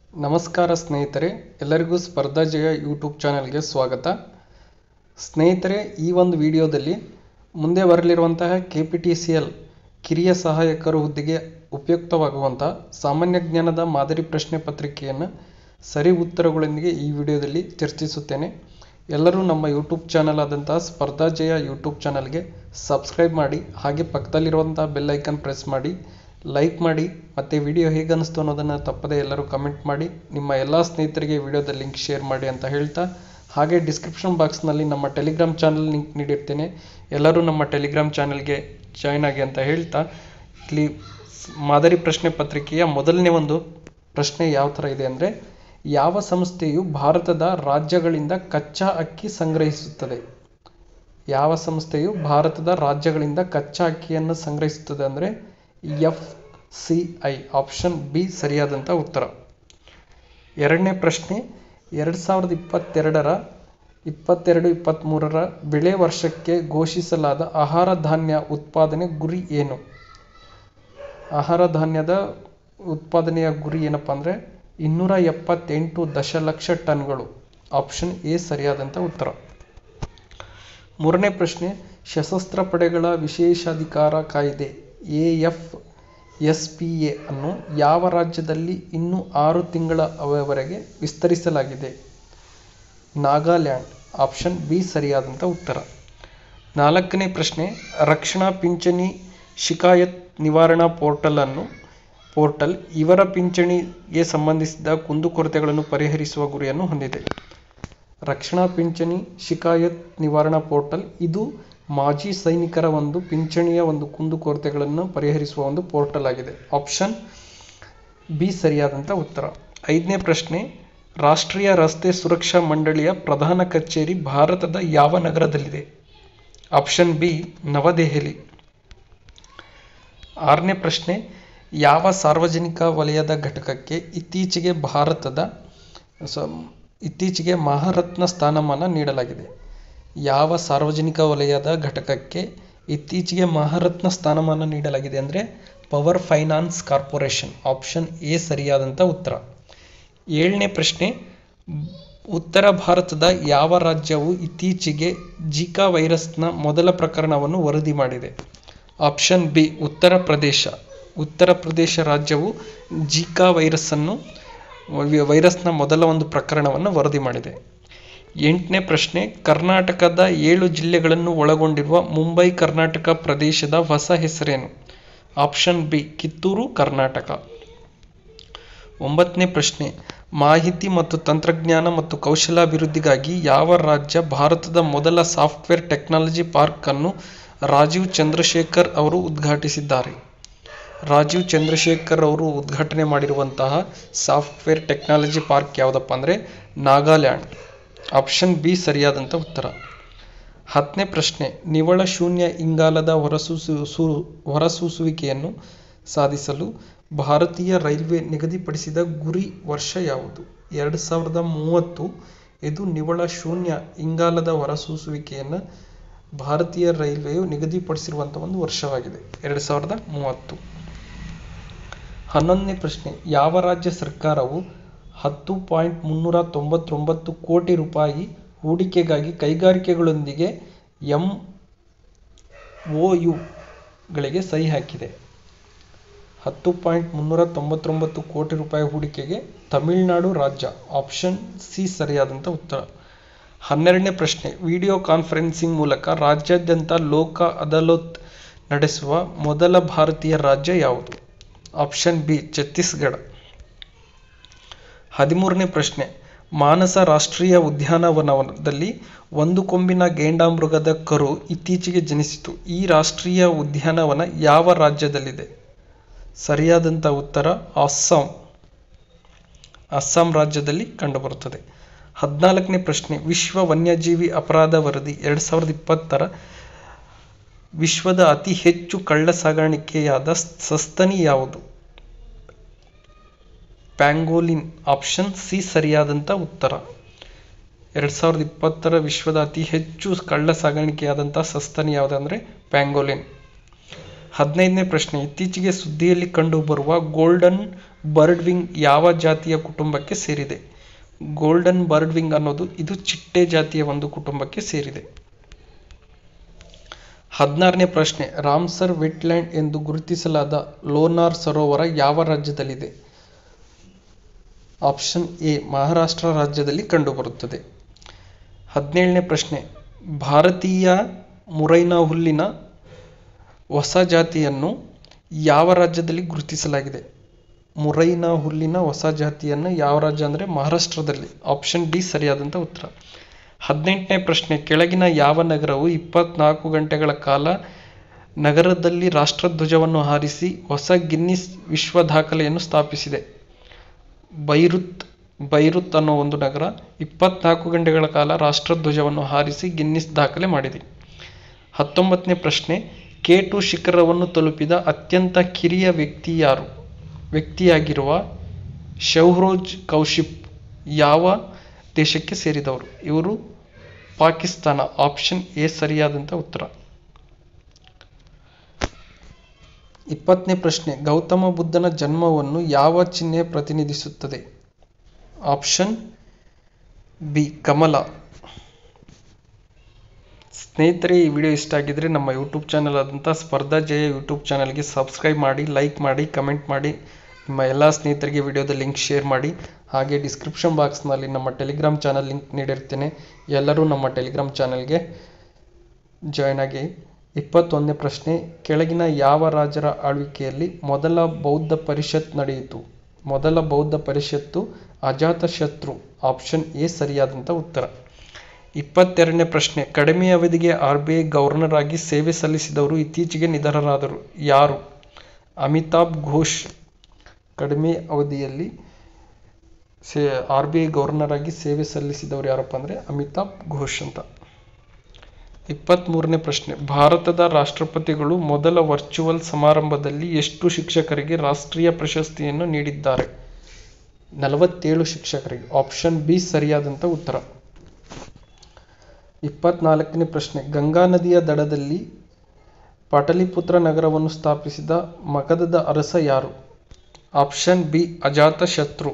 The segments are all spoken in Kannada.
ನಮಸ್ಕಾರ ಸ್ನೇಹಿತರೆ ಎಲ್ಲರಿಗೂ ಸ್ಪರ್ಧಾ ಜಯ ಯೂಟ್ಯೂಬ್ ಚಾನಲ್ಗೆ ಸ್ವಾಗತ ಸ್ನೇಹಿತರೆ ಈ ಒಂದು ವಿಡಿಯೋದಲ್ಲಿ ಮುಂದೆ ಬರಲಿರುವಂತಹ K P T C L ಕಿರಿಯ ಸಹಾಯಕರು ಹುದ್ದೆಗೆ ಉಪಯುಕ್ತವಾಗುವಂತಹ ಸಾಮಾನ್ಯ ಜ್ಞಾನದ ಮಾದರಿ ಪ್ರಶ್ನೆ ಪತ್ರಿಕೆಯನ್ನು ಸರಿ ಉತ್ತರಗಳೊಂದಿಗೆ ಈ ವಿಡಿಯೋದಲ್ಲಿ ಚರ್ಚಿಸುತ್ತೇನೆ ಎಲ್ಲರೂ ನಮ್ಮ ಯೂಟ್ಯೂಬ್ ಚಾನಲ್ ಆದಂತಹ ಸ್ಪರ್ಧಾ ಜಯ ಯೂಟ್ಯೂಬ್ ಚಾನಲ್ಗೆ ಸಬ್ಸ್ಕ್ರೈಬ್ ಮಾಡಿ ಹಾಗೆ ಪಕ್ಕದಲ್ಲಿರುವಂತಹ ಬೆಲ್ ಐಕನ್ ಪ್ರೆಸ್ ಮಾಡಿ ಲೈಕ್ ಮಾಡಿ ಮತ್ತು ವಿಡಿಯೋ ಹೇಗೆ ಅನ್ನಿಸ್ತು ಅನ್ನೋದನ್ನು ತಪ್ಪದೆ ಎಲ್ಲರೂ ಕಮೆಂಟ್ ಮಾಡಿ ನಿಮ್ಮ ಎಲ್ಲ ಸ್ನೇಹಿತರಿಗೆ ವಿಡಿಯೋದ ಲಿಂಕ್ ಶೇರ್ ಮಾಡಿ ಅಂತ ಹೇಳ್ತಾ ಹಾಗೆ ಡಿಸ್ಕ್ರಿಪ್ಷನ್ ಬಾಕ್ಸ್ನಲ್ಲಿ ನಮ್ಮ ಟೆಲಿಗ್ರಾಮ್ ಚಾನಲ್ ಲಿಂಕ್ ನೀಡಿರ್ತೇನೆ ಎಲ್ಲರೂ ನಮ್ಮ ಟೆಲಿಗ್ರಾಮ್ ಚಾನಲ್ಗೆ ಜಾಯ್ನ್ ಆಗಿ ಅಂತ ಹೇಳ್ತಾ ಇಲ್ಲಿ ಸ್- ಮಾದರಿ ಪ್ರಶ್ನೆ ಪತ್ರಿಕೆಯ ಮೊದಲನೇ ಒಂದು ಪ್ರಶ್ನೆ ಯಾವ ಥರ ಇದೆ ಅಂದರೆ ಯಾವ ಸಂಸ್ಥೆಯು ಭಾರತದ ರಾಜ್ಯಗಳಿಂದ ಕಚ್ಚಾ ಅಕ್ಕಿ ಸಂಗ್ರಹಿಸುತ್ತದೆ ಯಾವ ಸಂಸ್ಥೆಯು ಭಾರತದ ರಾಜ್ಯಗಳಿಂದ ಕಚ್ಚಾ ಅಕ್ಕಿಯನ್ನು ಸಂಗ್ರಹಿಸುತ್ತದೆ ಅಂದರೆ F C I option B ಸರಿಯಾದಂಥ ಉತ್ತರ ಎರಡನೇ ಪ್ರಶ್ನೆ ಎರಡು ಸಾವಿರದ ಇಪ್ಪತ್ತೆರಡರ ಇಪ್ಪತ್ತೆರಡು ಇಪ್ಪತ್ತ್ಮೂರರ ಬೆಳೆ ವರ್ಷಕ್ಕೆ ಘೋಷಿಸಲಾದ ಆಹಾರ ಧಾನ್ಯ ಉತ್ಪಾದನೆ ಗುರಿ ಏನು ಆಹಾರ ಧಾನ್ಯದ ಉತ್ಪಾದನೆಯ ಗುರಿ ಏನಪ್ಪ ಅಂದರೆ ಇನ್ನೂರ ಎಪ್ಪತ್ತೆಂಟು ದಶಲಕ್ಷ ಟನ್ಗಳು ಆಪ್ಷನ್ ಎ ಸರಿಯಾದಂಥ ಉತ್ತರ ಮೂರನೇ ಪ್ರಶ್ನೆ ಸಶಸ್ತ್ರ ಪಡೆಗಳ ವಿಶೇಷಾಧಿಕಾರ ಕಾಯ್ದೆ A F S P A ಅನ್ನು ಯಾವ ರಾಜ್ಯದಲ್ಲಿ ಇನ್ನೂ ಆರು ತಿಂಗಳ ಅವಧಿಯವರೆಗೆ ವಿಸ್ತರಿಸಲಾಗಿದೆ ನಾಗಾಲ್ಯಾಂಡ್ ಆಪ್ಷನ್ ಬಿ ಸರಿಯಾದಂಥ ಉತ್ತರ ನಾಲ್ಕನೇ ಪ್ರಶ್ನೆ ರಕ್ಷಣಾ ಪಿಂಚಣಿ ಶಿಕಾಯತ್ ನಿವಾರಣಾ ಪೋರ್ಟಲ್ ಅನ್ನು ಪೋರ್ಟಲ್ ಇವರ ಪಿಂಚಣಿಗೆ ಸಂಬಂಧಿಸಿದ ಕುಂದುಕೊರತೆಗಳನ್ನು ಪರಿಹರಿಸುವ ಗುರಿಯನ್ನು ಹೊಂದಿದೆ ರಕ್ಷಣಾ ಪಿಂಚಣಿ ಶಿಕಾಯತ್ ನಿವಾರಣಾ ಪೋರ್ಟಲ್ ಇದು ಮಾಜಿ ಸೈನಿಕರ ಒಂದು ಪಿಂಚಣಿಯ ಒಂದು ಕುಂದುಕೊರತೆಗಳನ್ನು ಪರಿಹರಿಸುವ ಒಂದು ಪೋರ್ಟಲ್ ಆಗಿದೆ ಆಪ್ಷನ್ ಬಿ ಸರಿಯಾದಂಥ ಉತ್ತರ ಐದನೇ ಪ್ರಶ್ನೆ ರಾಷ್ಟ್ರೀಯ ರಸ್ತೆ ಸುರಕ್ಷಾ ಮಂಡಳಿಯ ಪ್ರಧಾನ ಕಚೇರಿ ಭಾರತದ ಯಾವ ನಗರದಲ್ಲಿದೆ ಆಪ್ಷನ್ ಬಿ ನವದೆಹಲಿ ಆರನೇ ಪ್ರಶ್ನೆ ಯಾವ ಸಾರ್ವಜನಿಕ ವಲಯದ ಘಟಕಕ್ಕೆ ಇತ್ತೀಚೆಗೆ ಭಾರತದ ಸ- ಇತ್ತೀಚೆಗೆ ಮಹಾರತ್ನ ಸ್ಥಾನಮಾನ ನೀಡಲಾಗಿದೆ ಯಾವ ಸಾರ್ವಜನಿಕ ವಲಯದ ಘಟಕಕ್ಕೆ ಇತ್ತೀಚೆಗೆ ಮಹಾರತ್ನ ಸ್ಥಾನಮಾನ ನೀಡಲಾಗಿದೆ ಅಂದರೆ power finance corporation option A ಸರಿಯಾದಂಥ ಉತ್ತರ ಏಳನೇ ಪ್ರಶ್ನೆ ಉತ್ತರ ಭಾರತದ ಯಾವ ರಾಜ್ಯವು ಇತ್ತೀಚೆಗೆ ಜಿಕಾ ವೈರಸ್ನ ಮೊದಲ ಪ್ರಕರಣವನ್ನು ವರದಿ ಮಾಡಿದೆ ಆಪ್ಷನ್ ಬಿ ಉತ್ತರ ಪ್ರದೇಶ ಉತ್ತರ ಪ್ರದೇಶ ರಾಜ್ಯವು ಜಿಕಾ ವೈರಸ್ಸನ್ನು ವಿ- ವೈರಸ್ನ ಮೊದಲ ಒಂದು ಪ್ರಕರಣವನ್ನು ವರದಿ ಮಾಡಿದೆ ಎಂಟನೇ ಪ್ರಶ್ನೆ ಕರ್ನಾಟಕದ ಏಳು ಜಿಲ್ಲೆಗಳನ್ನು ಒಳಗೊಂಡಿರುವ ಮುಂಬೈ ಕರ್ನಾಟಕ ಪ್ರದೇಶದ ಹೊಸ ಹೆಸರೇನು ಆಪ್ಷನ್ ಬಿ ಕಿತ್ತೂರು ಕರ್ನಾಟಕ ಒಂಬತ್ತನೇ ಪ್ರಶ್ನೆ ಮಾಹಿತಿ ಮತ್ತು ತಂತ್ರಜ್ಞಾನ ಮತ್ತು ಕೌಶಲಾಭಿವೃದ್ಧಿಗಾಗಿ ಯಾವ ರಾಜ್ಯ ಭಾರತದ ಮೊದಲ ಸಾಫ್ಟ್ವೇರ್ ಟೆಕ್ನಾಲಜಿ ಪಾರ್ಕ್ ಅನ್ನು ರಾಜೀವ್ ಚಂದ್ರಶೇಖರ್ ಅವರು ಉದ್ಘಾಟಿಸಿದ್ದಾರೆ ರಾಜೀವ್ ಚಂದ್ರಶೇಖರ್ ಅವರು ಉದ್ಘಾಟನೆ ಮಾಡಿರುವಂತಹ ಸಾಫ್ಟ್ವೇರ್ ಟೆಕ್ನಾಲಜಿ ಪಾರ್ಕ್ ಯಾವುದಪ್ಪ ಅಂದರೆ ನಾಗಾಲ್ಯಾಂಡ್ ಆಪ್ಷನ್ ಬಿ ಸರಿಯಾದಂಥ ಉತ್ತರ ಹತ್ತನೇ ಪ್ರಶ್ನೆ ನಿವ್ವಳ ಶೂನ್ಯ ಇಂಗಾಲದ ಹೊರಸೂಸು ಸು- ಹೊರಸೂಸುವಿಕೆಯನ್ನು ಸಾಧಿಸಲು ಭಾರತೀಯ ರೈಲ್ವೆ ನಿಗದಿಪಡಿಸಿದ ಗುರಿ ವರ್ಷ ಯಾವುದು ಎರಡು ಸಾವಿರದ ಮೂವತ್ತು ಇದು ನಿವ್ವಳ ಶೂನ್ಯ ಇಂಗಾಲದ ಹೊರಸೂಸುವಿಕೆಯನ್ನು ಭಾರತೀಯ ರೈಲ್ವೆಯು ನಿಗದಿಪಡಿಸಿರುವಂಥ ಒಂದು ವರ್ಷವಾಗಿದೆ ಎರಡು ಸಾವಿರದ ಮೂವತ್ತು ಹನ್ನೊಂದನೇ ಪ್ರಶ್ನೆ ಯಾವ ರಾಜ್ಯ ಸರ್ಕಾರವು ಹತ್ತು ಪಾಯಿಂಟ್ ಮುನ್ನೂರ ತೊಂಬತ್ತೊಂಬತ್ತು ಕೋಟಿ ರೂಪಾಯಿ ಹೂಡಿಕೆಗಾಗಿ ಕೈಗಾರಿಕೆಗಳೊಂದಿಗೆ ಎಂ ಒ ಯುಗಳಿಗೆ ಸಹಿ ಹಾಕಿದೆ ಹತ್ತು ಪಾಯಿಂಟ್ ಮುನ್ನೂರ ತೊಂಬತ್ತೊಂಬತ್ತು ಕೋಟಿ ರೂಪಾಯಿ ಹೂಡಿಕೆಗೆ ತಮಿಳುನಾಡು ರಾಜ್ಯ ಆಪ್ಷನ್ ಸಿ ಸರಿಯಾದಂಥ ಉತ್ತರ ಹನ್ನೆರಡನೇ ಪ್ರಶ್ನೆ ವಿಡಿಯೋ ಕಾನ್ಫರೆನ್ಸಿಂಗ್ ಮೂಲಕ ರಾಜ್ಯಾದ್ಯಂತ ಲೋಕ ಅದಾಲತ್ ನಡೆಸುವ ಮೊದಲ ಭಾರತೀಯ ರಾಜ್ಯ ಯಾವುದು ಆಪ್ಷನ್ ಬಿ ಛತ್ತೀಸ್ಗಢ ಹದಿಮೂರನೇ ಪ್ರಶ್ನೆ ಮಾನಸ ರಾಷ್ಟ್ರೀಯ ಉದ್ಯಾನವನದಲ್ಲಿ ಒಂದು ಕೊಂಬಿನ ಗೇಂಡಾಮೃಗದ ಕರು ಇತ್ತೀಚೆಗೆ ಜನಿಸಿತು ಈ ರಾಷ್ಟ್ರೀಯ ಉದ್ಯಾನವನ ಯಾವ ರಾಜ್ಯದಲ್ಲಿದೆ ಸರಿಯಾದಂಥ ಉತ್ತರ ಅಸ್ಸಾಂ ಅಸ್ಸಾಂ ರಾಜ್ಯದಲ್ಲಿ ಕಂಡುಬರುತ್ತದೆ ಹದಿನಾಲ್ಕನೇ ಪ್ರಶ್ನೆ ವಿಶ್ವ ವನ್ಯಜೀವಿ ಅಪರಾಧ ವರದಿ ಎರಡು ಸಾವಿರದ ಇಪ್ಪತ್ತರ ವಿಶ್ವದ ಅತಿ ಹೆಚ್ಚು ಕಳ್ಳ ಸಾಗಾಣಿಕೆಯಾದ ಸಸ್ತನಿ ಯಾವುದು ಪ್ಯಾಂಗೋಲಿನ್ ಆಪ್ಷನ್ ಸಿ ಸರಿಯಾದಂಥ ಉತ್ತರ ಎರಡು ಸಾವಿರದ ಇಪ್ಪತ್ತರ ವಿಶ್ವದ ಅತಿ ಹೆಚ್ಚು ಕಳ್ಳ ಸಾಗಾಣಿಕೆಯಾದಂಥ ಸಸ್ತನಿ ಯಾವುದಂದ್ರೆ ಪ್ಯಾಂಗೋಲಿನ್ ಹದಿನೈದನೇ ಪ್ರಶ್ನೆ ಇತ್ತೀಚೆಗೆ ಸುದ್ದಿಯಲ್ಲಿ ಕಂಡುಬರುವ ಗೋಲ್ಡನ್ ಬರ್ಡ್ ವಿಂಗ್ ಯಾವ ಜಾತಿಯ ಕುಟುಂಬಕ್ಕೆ ಸೇರಿದೆ ಗೋಲ್ಡನ್ ಬರ್ಡ್ ವಿಂಗ್ ಅನ್ನೋದು ಇದು ಚಿಟ್ಟೆ ಜಾತಿಯ ಒಂದು ಕುಟುಂಬಕ್ಕೆ ಸೇರಿದೆ ಹದಿನಾರನೇ ಪ್ರಶ್ನೆ ರಾಮ್ಸರ್ ವೆಟ್ಲ್ಯಾಂಡ್ ಎಂದು ಗುರುತಿಸಲಾದ ಲೋನಾರ್ ಸರೋವರ ಯಾವ ರಾಜ್ಯದಲ್ಲಿದೆ ಆಪ್ಷನ್ ಎ ಮಹಾರಾಷ್ಟ್ರ ರಾಜ್ಯದಲ್ಲಿ ಕಂಡುಬರುತ್ತದೆ ಹದಿನೇಳನೇ ಪ್ರಶ್ನೆ ಭಾರತೀಯ ಮುರೈನಾ ಹುಲ್ಲಿನ ಹೊಸ ಜಾತಿಯನ್ನು ಯಾವ ರಾಜ್ಯದಲ್ಲಿ ಗುರುತಿಸಲಾಗಿದೆ ಮುರೈನಾ ಹುಲ್ಲಿನ ಹೊಸ ಜಾತಿಯನ್ನು ಯಾವ ರಾಜ್ಯ ಅಂದರೆ ಮಹಾರಾಷ್ಟ್ರದಲ್ಲಿ ಆಪ್ಷನ್ ಡಿ ಸರಿಯಾದಂಥ ಉತ್ತರ ಹದಿನೆಂಟನೇ ಪ್ರಶ್ನೆ ಕೆಳಗಿನ ಯಾವ ನಗರವು ಇಪ್ಪತ್ನಾಲ್ಕು ಗಂಟೆಗಳ ಕಾಲ ನಗರದಲ್ಲಿ ರಾಷ್ಟ್ರಧ್ವಜವನ್ನು ಹಾರಿಸಿ ಹೊಸ ಗಿನ್ನಿಸ್ ವಿಶ್ವ ದಾಖಲೆಯನ್ನು ಸ್ಥಾಪಿಸಿದೆ ಬೈರುತ್ ಬೈರುತ್ ಅನ್ನೋ ಒಂದು ನಗರ ಇಪ್ಪತ್ನಾಲ್ಕು ಗಂಟೆಗಳ ಕಾಲ ರಾಷ್ಟ್ರಧ್ವಜವನ್ನು ಹಾರಿಸಿ ಗಿನ್ನಿಸ್ ದಾಖಲೆ ಮಾಡಿದೆ ಹತ್ತೊಂಬತ್ತನೇ ಪ್ರಶ್ನೆ ಕೆ ಟು ಶಿಖರವನ್ನು ತಲುಪಿದ ಅತ್ಯಂತ ಕಿರಿಯ ವ್ಯಕ್ತಿ ಯಾರು ವ್ಯಕ್ತಿಯಾಗಿರುವ ಶೌಹ್ರೋಜ್ ಕೌಶಿಪ್ ಯಾವ ದೇಶಕ್ಕೆ ಸೇರಿದವರು ಇವರು ಪಾಕಿಸ್ತಾನ ಆಪ್ಷನ್ ಎ ಸರಿಯಾದಂಥ ಉತ್ತರ ಇಪ್ಪತ್ತನೇ ಪ್ರಶ್ನೆ ಗೌತಮ ಬುದ್ಧನ ಜನ್ಮವನ್ನು ಯಾವ ಚಿಹ್ನೆ ಪ್ರತಿನಿಧಿಸುತ್ತದೆ ಆಪ್ಷನ್ ಬಿ ಕಮಲ ಸ್ನೇಹಿತರೆ ಈ ವಿಡಿಯೋ ಇಷ್ಟ ಆಗಿದ್ರೆ ನಮ್ಮ ಯೂಟ್ಯೂಬ್ ಚಾನಲ್ ಆದಂಥ ಸ್ಪರ್ಧಾ ಜಯ ಯೂಟ್ಯೂಬ್ ಚಾನಲ್ಗೆ ಸಬ್ಸ್ಕ್ರೈಬ್ ಮಾಡಿ ಲೈಕ್ ಮಾಡಿ ಕಮೆಂಟ್ ಮಾಡಿ ನಿಮ್ಮ ಎಲ್ಲ ಸ್ನೇಹಿತರಿಗೆ ವಿಡಿಯೋದ ಲಿಂಕ್ ಶೇರ್ ಮಾಡಿ ಹಾಗೆ ಡಿಸ್ಕ್ರಿಪ್ಷನ್ ಬಾಕ್ಸ್ನಲ್ಲಿ ನಮ್ಮ ಟೆಲಿಗ್ರಾಮ್ ಚಾನಲ್ ಲಿಂಕ್ ನೀಡಿರ್ತೀನಿ ಎಲ್ಲರೂ ನಮ್ಮ ಟೆಲಿಗ್ರಾಮ್ ಚಾನಲ್ಗೆ ಜಾಯ್ನ್ ಆಗಿ ಇಪ್ಪತ್ತೊಂದನೇ ಪ್ರಶ್ನೆ ಕೆಳಗಿನ ಯಾವ ರಾಜರ ಆಳ್ವಿಕೆಯಲ್ಲಿ ಮೊದಲ ಬೌದ್ಧ ಪರಿಷತ್ ನಡೆಯಿತು ಮೊದಲ ಬೌದ್ಧ ಪರಿಷತ್ತು ಅಜಾತಶತ್ರು ಆಪ್ಷನ್ ಎ ಸರಿಯಾದಂಥ ಉತ್ತರ ಇಪ್ಪತ್ತೆರಡನೇ ಪ್ರಶ್ನೆ ಕಡಿಮೆ ಅವಧಿಗೆ ಆರ್ ಬಿ ಐ ಗವರ್ನರ್ ಆಗಿ ಸೇವೆ ಸಲ್ಲಿಸಿದವರು ಇತ್ತೀಚೆಗೆ ನಿಧನರಾದರು ಯಾರು ಅಮಿತಾಬ್ ಘೋಷ್ ಕಡಿಮೆ ಅವಧಿಯಲ್ಲಿ ಸೇ ಆರ್ ಬಿ ಐ ಗವರ್ನರ್ ಆಗಿ ಸೇವೆ ಸಲ್ಲಿಸಿದವರು ಯಾರಪ್ಪ ಅಂದರೆ ಅಮಿತಾಬ್ ಘೋಷ್ ಅಂತ ಇಪ್ಪತ್ತ್ಮೂರನೇ ಪ್ರಶ್ನೆ ಭಾರತದ ರಾಷ್ಟ್ರಪತಿಗಳು ಮೊದಲ ವರ್ಚುವಲ್ ಸಮಾರಂಭದಲ್ಲಿ ಎಷ್ಟು ಶಿಕ್ಷಕರಿಗೆ ರಾಷ್ಟ್ರೀಯ ಪ್ರಶಸ್ತಿಯನ್ನು ನೀಡಿದ್ದಾರೆ ನಲವತ್ತೇಳು ಶಿಕ್ಷಕರಿಗೆ ಆಪ್ಷನ್ ಬಿ ಸರಿಯಾದಂಥ ಉತ್ತರ ಇಪ್ಪತ್ನಾಲ್ಕನೇ ಪ್ರಶ್ನೆ ಗಂಗಾ ನದಿಯ ದಡದಲ್ಲಿ ಪಾಟಲಿಪುತ್ರ ನಗರವನ್ನು ಸ್ಥಾಪಿಸಿದ ಮಗಧದ ಅರಸ ಯಾರು option B Ajatashatru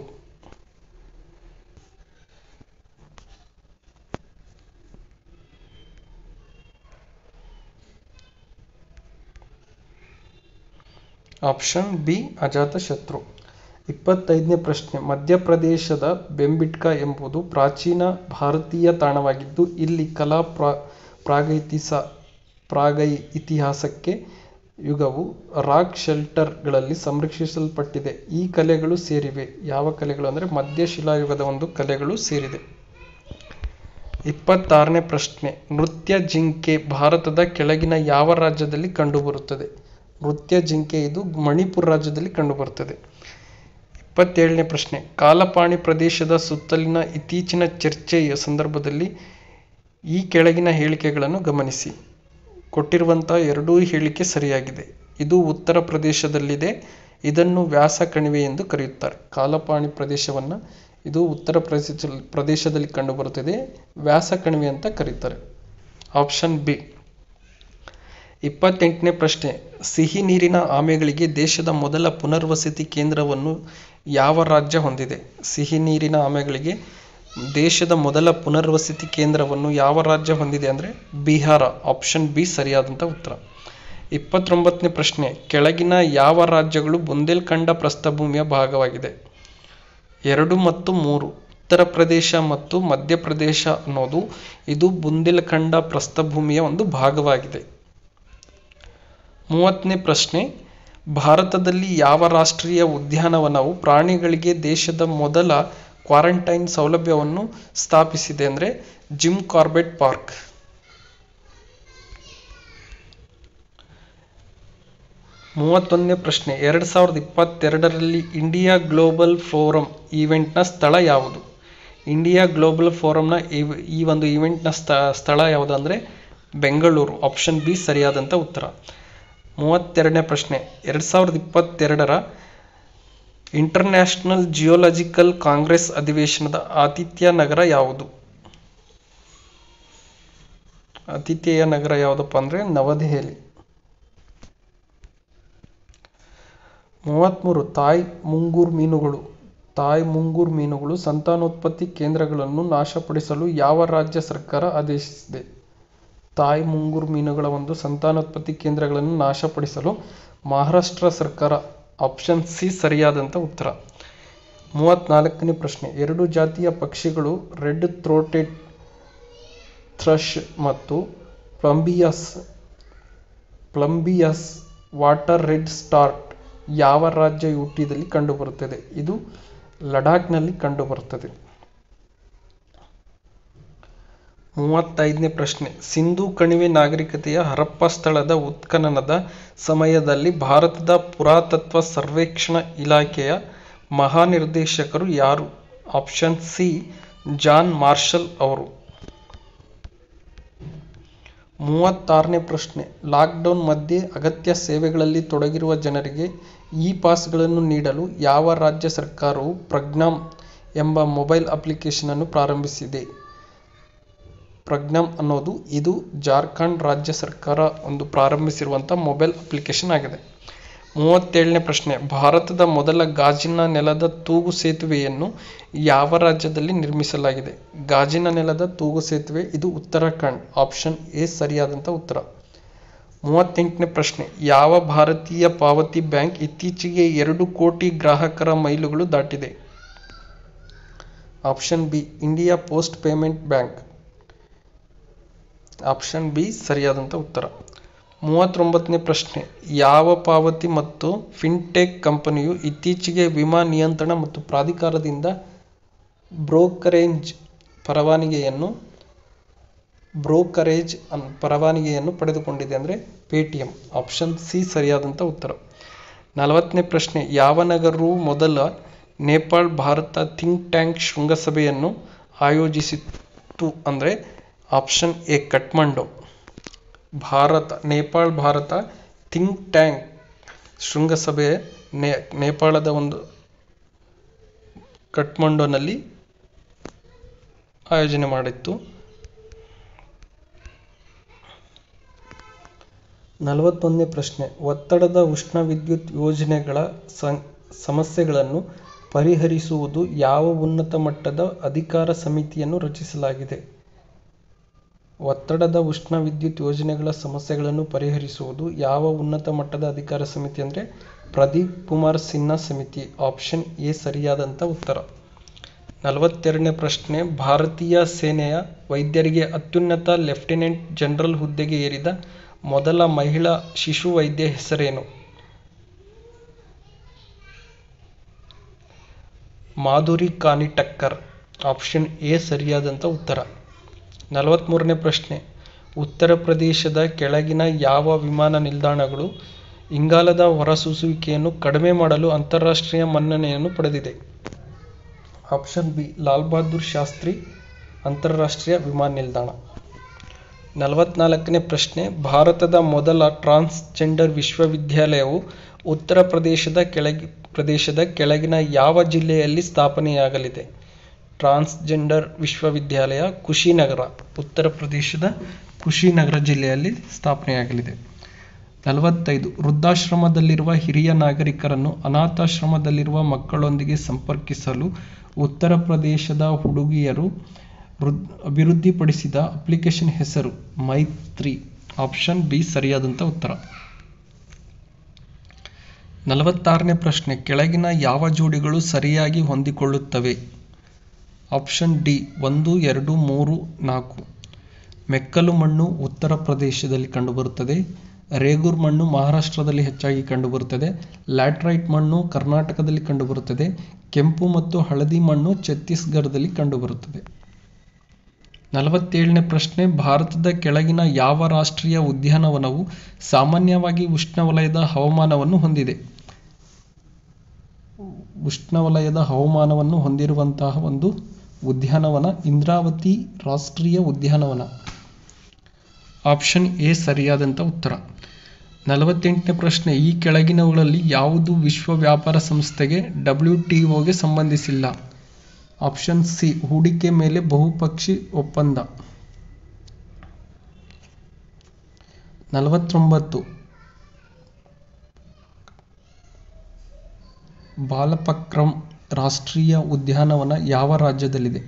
option B Ajatashatru ಇಪ್ಪತ್ತೈದನೇ ಪ್ರಶ್ನೆ ಮಧ್ಯಪ್ರದೇಶದ ಬೆಂಬಿಟ್ಕ ಎಂಬುದು ಪ್ರಾಚೀನ ಭಾರತೀಯ ತಾಣವಾಗಿದ್ದು ಇಲ್ಲಿ ಕಲಾ ಪ್ರಾ ಪ್ರಾಗೈತಿಸ ಪ್ರಾಗೈ ಇತಿಹಾಸಕ್ಕೆ ಯುಗವು ರಾಕ್ ಶೆಲ್ಟರ್ಗಳಲ್ಲಿ ಸಂರಕ್ಷಿಸಲ್ಪಟ್ಟಿದೆ ಈ ಕಲೆಗಳು ಸೇರಿವೆ ಯಾವ ಕಲೆಗಳು ಅಂದರೆ ಮಧ್ಯಶಿಲಾಯುಗದ ಒಂದು ಕಲೆಗಳು ಸೇರಿದೆ ಇಪ್ಪತ್ತಾರನೇ ಪ್ರಶ್ನೆ ನೃತ್ಯ ಜಿಂಕೆ ಭಾರತದ ಕೆಳಗಿನ ಯಾವ ರಾಜ್ಯದಲ್ಲಿ ಕಂಡುಬರುತ್ತದೆ ನೃತ್ಯ ಜಿಂಕೆ ಇದು ಮಣಿಪುರ ರಾಜ್ಯದಲ್ಲಿ ಕಂಡುಬರುತ್ತದೆ ಇಪ್ಪತ್ತೇಳನೇ ಪ್ರಶ್ನೆ ಕಾಲಪಾಣಿ ಪ್ರದೇಶದ ಸುತ್ತಲಿನ ಇತ್ತೀಚಿನ ಚರ್ಚೆಯ ಸಂದರ್ಭದಲ್ಲಿ ಈ ಕೆಳಗಿನ ಹೇಳಿಕೆಗಳನ್ನು ಗಮನಿಸಿ ಕೊಟ್ಟಿರುವಂಥ ಎರಡೂ ಹೇಳಿಕೆ ಸರಿಯಾಗಿದೆ ಇದು ಉತ್ತರ ಪ್ರದೇಶದಲ್ಲಿದೆ ಇದನ್ನು ವ್ಯಾಸ ಕಣಿವೆ ಎಂದು ಕರೆಯುತ್ತಾರೆ ಕಾಲಪಾಣಿ ಪ್ರದೇಶವನ್ನು ಇದು ಉತ್ತರ ಪ್ರದೇಶ ಪ್ರದೇಶದಲ್ಲಿ ಕಂಡುಬರುತ್ತದೆ ವ್ಯಾಸ ಕಣಿವೆ ಅಂತ ಕರೀತಾರೆ ಆಪ್ಷನ್ ಬಿ ಇಪ್ಪತ್ತೆಂಟನೇ ಪ್ರಶ್ನೆ ಸಿಹಿ ನೀರಿನ ಆಮೆಗಳಿಗೆ ದೇಶದ ಮೊದಲ ಪುನರ್ವಸತಿ ಕೇಂದ್ರವನ್ನು ಯಾವ ರಾಜ್ಯ ಹೊಂದಿದೆ ಸಿಹಿ ನೀರಿನ ಆಮೆಗಳಿಗೆ ದೇಶದ ಮೊದಲ ಪುನರ್ವಸತಿ ಕೇಂದ್ರವನ್ನು ಯಾವ ರಾಜ್ಯ ಹೊಂದಿದೆ ಅಂದರೆ ಬಿಹಾರ ಆಪ್ಷನ್ ಬಿ ಸರಿಯಾದಂಥ ಉತ್ತರ ಇಪ್ಪತ್ತೊಂಬತ್ತನೇ ಪ್ರಶ್ನೆ ಕೆಳಗಿನ ಯಾವ ರಾಜ್ಯಗಳು ಬುಂದೇಲ್ಖಂಡ ಪ್ರಸ್ಥಭೂಮಿಯ ಭಾಗವಾಗಿದೆ ಎರಡು ಮತ್ತು ಮೂರು ಉತ್ತರ ಪ್ರದೇಶ ಮತ್ತು ಮಧ್ಯಪ್ರದೇಶ ಅನ್ನೋದು ಇದು ಬುಂದೇಲ್ಖಂಡ ಪ್ರಸ್ಥಭೂಮಿಯ ಒಂದು ಭಾಗವಾಗಿದೆ ಮೂವತ್ತನೇ ಪ್ರಶ್ನೆ ಭಾರತದಲ್ಲಿ ಯಾವ ರಾಷ್ಟ್ರೀಯ ಉದ್ಯಾನವನವು ಪ್ರಾಣಿಗಳಿಗೆ ದೇಶದ ಮೊದಲ ಕ್ವಾರಂಟೈನ್ ಸೌಲಭ್ಯವನ್ನು ಸ್ಥಾಪಿಸಿದೆ ಅಂದರೆ ಜಿಮ್ ಕಾರ್ಬೆಟ್ ಪಾರ್ಕ್ ಮೂವತ್ತೊಂದನೇ ಪ್ರಶ್ನೆ ಎರಡು ಸಾವಿರದ ಇಪ್ಪತ್ತೆರಡರಲ್ಲಿ ಇಂಡಿಯಾ ಗ್ಲೋಬಲ್ ಫೋರಂ ಈವೆಂಟ್ನ ಸ್ಥಳ ಯಾವುದು ಇಂಡಿಯಾ ಗ್ಲೋಬಲ್ ಫೋರಂನ ಈ ಒಂದು ಈವೆಂಟ್ನ ಸ್ಥ ಸ್ಥಳ ಯಾವುದು ಅಂದರೆ ಬೆಂಗಳೂರು ಆಪ್ಷನ್ ಬಿ ಸರಿಯಾದಂಥ ಉತ್ತರ ಮೂವತ್ತೆರಡನೇ ಪ್ರಶ್ನೆ ಎರಡು ಸಾವಿರದ ಇಪ್ಪತ್ತೆರಡರ ಇಂಟರ್ನ್ಯಾಷನಲ್ ಜಿಯೋಲಾಜಿಕಲ್ ಕಾಂಗ್ರೆಸ್ ಅಧಿವೇಶನದ ಆತಿಥ್ಯ ನಗರ ಯಾವುದು ಆತಿಥೇಯ ನಗರ ಯಾವುದಪ್ಪ ಅಂದರೆ ನವದೆಹಲಿ ಮೂವತ್ತ್ಮೂರು ಥಾಯ್ ಮುಂಗೂರು ಮೀನುಗಳು ಥಾಯ್ ಮುಂಗೂರು ಮೀನುಗಳು ಸಂತಾನೋತ್ಪತ್ತಿ ಕೇಂದ್ರಗಳನ್ನು ನಾಶಪಡಿಸಲು ಯಾವ ರಾಜ್ಯ ಸರ್ಕಾರ ಆದೇಶಿಸಿದೆ ಥಾಯ್ ಮುಂಗೂರು ಮೀನುಗಳ ಒಂದು ಸಂತಾನೋತ್ಪತ್ತಿ ಕೇಂದ್ರಗಳನ್ನು ನಾಶಪಡಿಸಲು ಮಹಾರಾಷ್ಟ್ರ ಸರ್ಕಾರ ಆಪ್ಷನ್ ಸಿ ಸರಿಯಾದಂಥ ಉತ್ತರ ಮೂವತ್ತ್ನಾಲ್ಕನೇ ಪ್ರಶ್ನೆ ಎರಡು ಜಾತಿಯ ಪಕ್ಷಿಗಳು ರೆಡ್ ಥ್ರೋಟೆಡ್ ಥ್ರಶ್ ಮತ್ತು plumbeous plumbeous water redstart ಯಾವ ರಾಜ್ಯ ಯುಟಿದಲ್ಲಿ ಕಂಡುಬರುತ್ತದೆ ಇದು ಲಡಾಖ್ನಲ್ಲಿ ಕಂಡುಬರುತ್ತದೆ ಮೂವತ್ತೈದನೇ ಪ್ರಶ್ನೆ ಸಿಂಧೂ ಕಣಿವೆ ನಾಗರಿಕತೆಯ ಹರಪ್ಪ ಸ್ಥಳದ ಉತ್ಖನನದ ಸಮಯದಲ್ಲಿ ಭಾರತದ ಪುರಾತತ್ವ ಸರ್ವೇಕ್ಷಣಾ ಇಲಾಖೆಯ ಮಹಾನಿರ್ದೇಶಕರು ಯಾರು ಆಪ್ಷನ್ ಸಿ ಜಾನ್ ಮಾರ್ಷಲ್ ಅವರು ಮೂವತ್ತಾರನೇ ಪ್ರಶ್ನೆ ಲಾಕ್ಡೌನ್ ಮಧ್ಯೆ ಅಗತ್ಯ ಸೇವೆಗಳಲ್ಲಿ ತೊಡಗಿರುವ ಜನರಿಗೆ ಇ ಪಾಸ್ಗಳನ್ನು ನೀಡಲು ಯಾವ ರಾಜ್ಯ ಸರ್ಕಾರವು ಪ್ರಜ್ಞಾಮ್ ಎಂಬ ಮೊಬೈಲ್ ಅಪ್ಲಿಕೇಶನ್ ಅನ್ನು ಪ್ರಾರಂಭಿಸಿದೆ ಪ್ರಜ್ಞಾಮ್ ಅನ್ನೋದು ಇದು ಜಾರ್ಖಂಡ್ ರಾಜ್ಯ ಸರ್ಕಾರ ಒಂದು ಪ್ರಾರಂಭಿಸಿರುವಂಥ ಮೊಬೈಲ್ ಅಪ್ಲಿಕೇಶನ್ ಆಗಿದೆ ಮೂವತ್ತೇಳನೇ ಪ್ರಶ್ನೆ ಭಾರತದ ಮೊದಲ ಗಾಜಿನ ನೆಲದ ತೂಗು ಸೇತುವೆಯನ್ನು ಯಾವ ರಾಜ್ಯದಲ್ಲಿ ನಿರ್ಮಿಸಲಾಗಿದೆ ಗಾಜಿನ ನೆಲದ ತೂಗು ಸೇತುವೆ ಇದು ಉತ್ತರಾಖಂಡ್ ಆಪ್ಷನ್ ಎ ಸರಿಯಾದಂಥ ಉತ್ತರ ಮೂವತ್ತೆಂಟನೇ ಪ್ರಶ್ನೆ ಯಾವ ಭಾರತೀಯ ಪಾವತಿ ಬ್ಯಾಂಕ್ ಇತ್ತೀಚೆಗೆ ಎರಡು ಕೋಟಿ ಗ್ರಾಹಕರ ಮೈಲುಗಳು ದಾಟಿದೆ option B India Post payment bank option B ಸರಿಯಾದಂಥ ಉತ್ತರ ಮೂವತ್ತೊಂಬತ್ತನೇ ಪ್ರಶ್ನೆ ಯಾವ ಪಾವತಿ ಮತ್ತು ಫಿನ್ಟೆಕ್ ಕಂಪನಿಯು ಇತ್ತೀಚೆಗೆ ವಿಮಾ ನಿಯಂತ್ರಣ ಮತ್ತು ಪ್ರಾಧಿಕಾರದಿಂದ ಬ್ರೋಕರೇಜ್ ಪರವಾನಗಿಯನ್ನು ಬ್ರೋಕರೇಜ್ ಅನ್ ಪರವಾನಗಿಯನ್ನು ಪಡೆದುಕೊಂಡಿದೆ ಅಂದರೆ ಪೇಟಿಎಂ ಆಪ್ಷನ್ ಸಿ ಸರಿಯಾದಂಥ ಉತ್ತರ ನಲವತ್ತನೇ ಪ್ರಶ್ನೆ ಯಾವ ನಗರವು ಮೊದಲ ನೇಪಾಳ್ ಭಾರತ ಥಿಂಕ್ ಟ್ಯಾಂಕ್ ಶೃಂಗಸಭೆಯನ್ನು ಆಯೋಜಿಸಿತ್ತು ಅಂದರೆ option A Kathmandu Bharat Nepal Bharat think tank ಶೃಂಗಸಭೆ ನೇ ನೇಪಾಳದ ಒಂದು ಕಠ್ಮಂಡುನಲ್ಲಿ ಆಯೋಜನೆ ಮಾಡಿತ್ತು ನಲವತ್ತೊಂದನೇ ಪ್ರಶ್ನೆ ಒತ್ತಡದ ಉಷ್ಣ ವಿದ್ಯುತ್ ಯೋಜನೆಗಳ ಸಮಸ್ಯೆಗಳನ್ನು ಪರಿಹರಿಸುವುದು ಯಾವ ಉನ್ನತ ಮಟ್ಟದ ಅಧಿಕಾರ ಸಮಿತಿಯನ್ನು ರಚಿಸಲಾಗಿದೆ ಒತ್ತಡದ ಉಷ್ಣ ವಿದ್ಯುತ್ ಯೋಜನೆಗಳ ಸಮಸ್ಯೆಗಳನ್ನು ಪರಿಹರಿಸುವುದು ಯಾವ ಉನ್ನತ ಮಟ್ಟದ ಅಧಿಕಾರ ಸಮಿತಿ ಅಂದರೆ ಪ್ರದೀಪ್ ಕುಮಾರ್ ಸಿನ್ಹಾ ಸಮಿತಿ ಆಪ್ಷನ್ ಎ ಸರಿಯಾದಂಥ ಉತ್ತರ ನಲವತ್ತೆರಡನೇ ಪ್ರಶ್ನೆ ಭಾರತೀಯ ಸೇನೆಯ ವೈದ್ಯರಿಗೆ ಅತ್ಯುನ್ನತ ಲೆಫ್ಟಿನೆಂಟ್ ಜನರಲ್ ಹುದ್ದೆಗೆ ಏರಿದ ಮೊದಲ ಮಹಿಳಾ ಶಿಶು ವೈದ್ಯ ಹೆಸರೇನು ಮಾಧುರಿ ಕಾನಿಟಕ್ಕರ್ ಆಪ್ಷನ್ ಎ ಸರಿಯಾದಂಥ ಉತ್ತರ ನಲವತ್ತ್ಮೂರನೇ ಪ್ರಶ್ನೆ ಉತ್ತರ ಪ್ರದೇಶದ ಕೆಳಗಿನ ಯಾವ ವಿಮಾನ ನಿಲ್ದಾಣಗಳು ಇಂಗಾಲದ ಹೊರಸೂಸುವಿಕೆಯನ್ನು ಕಡಿಮೆ ಮಾಡಲು ಅಂತಾರಾಷ್ಟ್ರೀಯ ಮನ್ನಣೆಯನ್ನು ಪಡೆದಿದೆ ಆಪ್ಷನ್ ಬಿ ಲಾಲ್ ಬಹದ್ದೂರ್ ಶಾಸ್ತ್ರಿ ಅಂತಾರಾಷ್ಟ್ರೀಯ ವಿಮಾನ ನಿಲ್ದಾಣ ನಲವತ್ನಾಲ್ಕನೇ ಪ್ರಶ್ನೆ ಭಾರತದ ಮೊದಲ ಟ್ರಾನ್ಸ್ಜೆಂಡರ್ ವಿಶ್ವವಿದ್ಯಾಲಯವು ಉತ್ತರ ಪ್ರದೇಶದ ಕೆಳಗಿ ಪ್ರದೇಶದ ಕೆಳಗಿನ ಯಾವ ಜಿಲ್ಲೆಯಲ್ಲಿ ಸ್ಥಾಪನೆಯಾಗಲಿದೆ ಟ್ರಾನ್ಸ್ಜೆಂಡರ್ ವಿಶ್ವವಿದ್ಯಾಲಯ ಕುಶಿನಗರ ಉತ್ತರ ಪ್ರದೇಶದ ಕುಶಿನಗರ ಜಿಲ್ಲೆಯಲ್ಲಿ ಸ್ಥಾಪನೆಯಾಗಲಿದೆ ನಲವತ್ತೈದು ವೃದ್ಧಾಶ್ರಮದಲ್ಲಿರುವ ಹಿರಿಯ ನಾಗರಿಕರನ್ನು ಅನಾಥಾಶ್ರಮದಲ್ಲಿರುವ ಮಕ್ಕಳೊಂದಿಗೆ ಸಂಪರ್ಕಿಸಲು ಉತ್ತರ ಪ್ರದೇಶದ ಹುಡುಗಿಯರು ಅಭಿವೃದ್ಧಿಪಡಿಸಿದ ಅಪ್ಲಿಕೇಶನ್ ಹೆಸರು ಮೈತ್ರಿ ಆಪ್ಷನ್ ಬಿ ಸರಿಯಾದಂಥ ಉತ್ತರ ನಲವತ್ತಾರನೇ ಪ್ರಶ್ನೆ ಕೆಳಗಿನ ಯಾವ ಜೋಡಿಗಳು ಸರಿಯಾಗಿ ಹೊಂದಿಕೊಳ್ಳುತ್ತವೆ ಆಪ್ಷನ್ ಡಿ ಒಂದು ಎರಡು ಮೂರು ನಾಲ್ಕು ಮೆಕ್ಕಲು ಮಣ್ಣು ಉತ್ತರ ಪ್ರದೇಶದಲ್ಲಿ ಕಂಡುಬರುತ್ತದೆ ರೇಗೂರ್ ಮಣ್ಣು ಮಹಾರಾಷ್ಟ್ರದಲ್ಲಿ ಹೆಚ್ಚಾಗಿ ಕಂಡುಬರುತ್ತದೆ ಲ್ಯಾಟ್ರೈಟ್ ಮಣ್ಣು ಕರ್ನಾಟಕದಲ್ಲಿ ಕಂಡುಬರುತ್ತದೆ ಕೆಂಪು ಮತ್ತು ಹಳದಿ ಮಣ್ಣು ಛತ್ತೀಸ್ಗಢದಲ್ಲಿ ಕಂಡುಬರುತ್ತದೆ ನಲವತ್ತೇಳನೇ ಪ್ರಶ್ನೆ ಭಾರತದ ಕೆಳಗಿನ ಯಾವ ರಾಷ್ಟ್ರೀಯ ಉದ್ಯಾನವನವು ಸಾಮಾನ್ಯವಾಗಿ ಉಷ್ಣವಲಯದ ಹವಾಮಾನವನ್ನು ಹೊಂದಿದೆ ಉಷ್ಣವಲಯದ ಹವಾಮಾನವನ್ನು ಹೊಂದಿರುವಂತಹ ಒಂದು ಉದ್ಯಾನವನ ಇಂದ್ರಾವತಿ ರಾಷ್ಟ್ರೀಯ ಉದ್ಯಾನವನ ಆಪ್ಷನ್ ಎ ಸರಿಯಾದಂಥ ಉತ್ತರ ನಲವತ್ತೆಂಟನೇ ಪ್ರಶ್ನೆ ಈ ಕೆಳಗಿನವುಗಳಲ್ಲಿ ಯಾವುದು ವಿಶ್ವ ವ್ಯಾಪಾರ ಸಂಸ್ಥೆಗೆ ಡಬ್ಲ್ಯೂ ಟಿ ಒಗೆ ಸಂಬಂಧಿಸಿಲ್ಲ ಆಪ್ಷನ್ ಸಿ ಹೂಡಿಕೆ ಮೇಲೆ ಬಹುಪಕ್ಷಿ ಒಪ್ಪಂದ ನಲವತ್ತೊಂಬತ್ತು ಬಾಲಪಕ್ರಮ್ ರಾಷ್ಟ್ರೀಯ ಉದ್ಯಾನವನ ಯಾವ ರಾಜ್ಯದಲ್ಲಿದೆ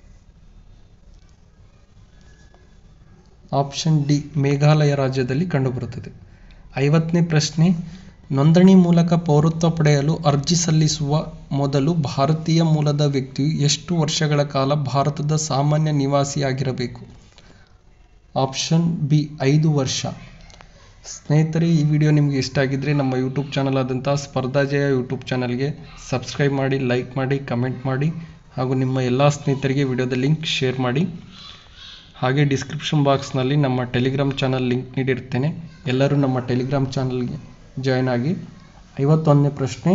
ಆಪ್ಷನ್ ಡಿ ಮೇಘಾಲಯ ರಾಜ್ಯದಲ್ಲಿ ಕಂಡುಬರುತ್ತದೆ ಐವತ್ತನೇ ಪ್ರಶ್ನೆ ನೋಂದಣಿ ಮೂಲಕ ಪೌರತ್ವ ಪಡೆಯಲು ಅರ್ಜಿ ಸಲ್ಲಿಸುವ ಮೊದಲು ಭಾರತೀಯ ಮೂಲದ ವ್ಯಕ್ತಿಯು ಎಷ್ಟು ವರ್ಷಗಳ ಕಾಲ ಭಾರತದ ಸಾಮಾನ್ಯ ನಿವಾಸಿಯಾಗಿರಬೇಕು ಆಪ್ಷನ್ ಬಿ ಐದು ವರ್ಷ ಸ್ನೇಹಿತರೆ ಈ ವಿಡಿಯೋ ನಿಮಗೆ ಇಷ್ಟ ಆಗಿದ್ದರೆ ನಮ್ಮ ಯೂಟ್ಯೂಬ್ ಚಾನಲ್ ಆದಂಥ ಸ್ಪರ್ಧಾಜಯ ಯೂಟ್ಯೂಬ್ ಚಾನಲ್ಗೆ ಸಬ್ಸ್ಕ್ರೈಬ್ ಮಾಡಿ ಲೈಕ್ ಮಾಡಿ ಕಮೆಂಟ್ ಮಾಡಿ ಹಾಗೂ ನಿಮ್ಮ ಎಲ್ಲ ಸ್ನೇಹಿತರಿಗೆ ವಿಡಿಯೋದ ಲಿಂಕ್ ಶೇರ್ ಮಾಡಿ ಹಾಗೆ ಡಿಸ್ಕ್ರಿಪ್ಷನ್ ಬಾಕ್ಸ್ನಲ್ಲಿ ನಮ್ಮ ಟೆಲಿಗ್ರಾಮ್ ಚಾನಲ್ ಲಿಂಕ್ ನೀಡಿರ್ತೇನೆ ಎಲ್ಲರೂ ನಮ್ಮ ಟೆಲಿಗ್ರಾಮ್ ಚಾನಲ್ಗೆ ಜಾಯ್ನ್ ಆಗಿ ಐವತ್ತೊಂದನೇ ಪ್ರಶ್ನೆ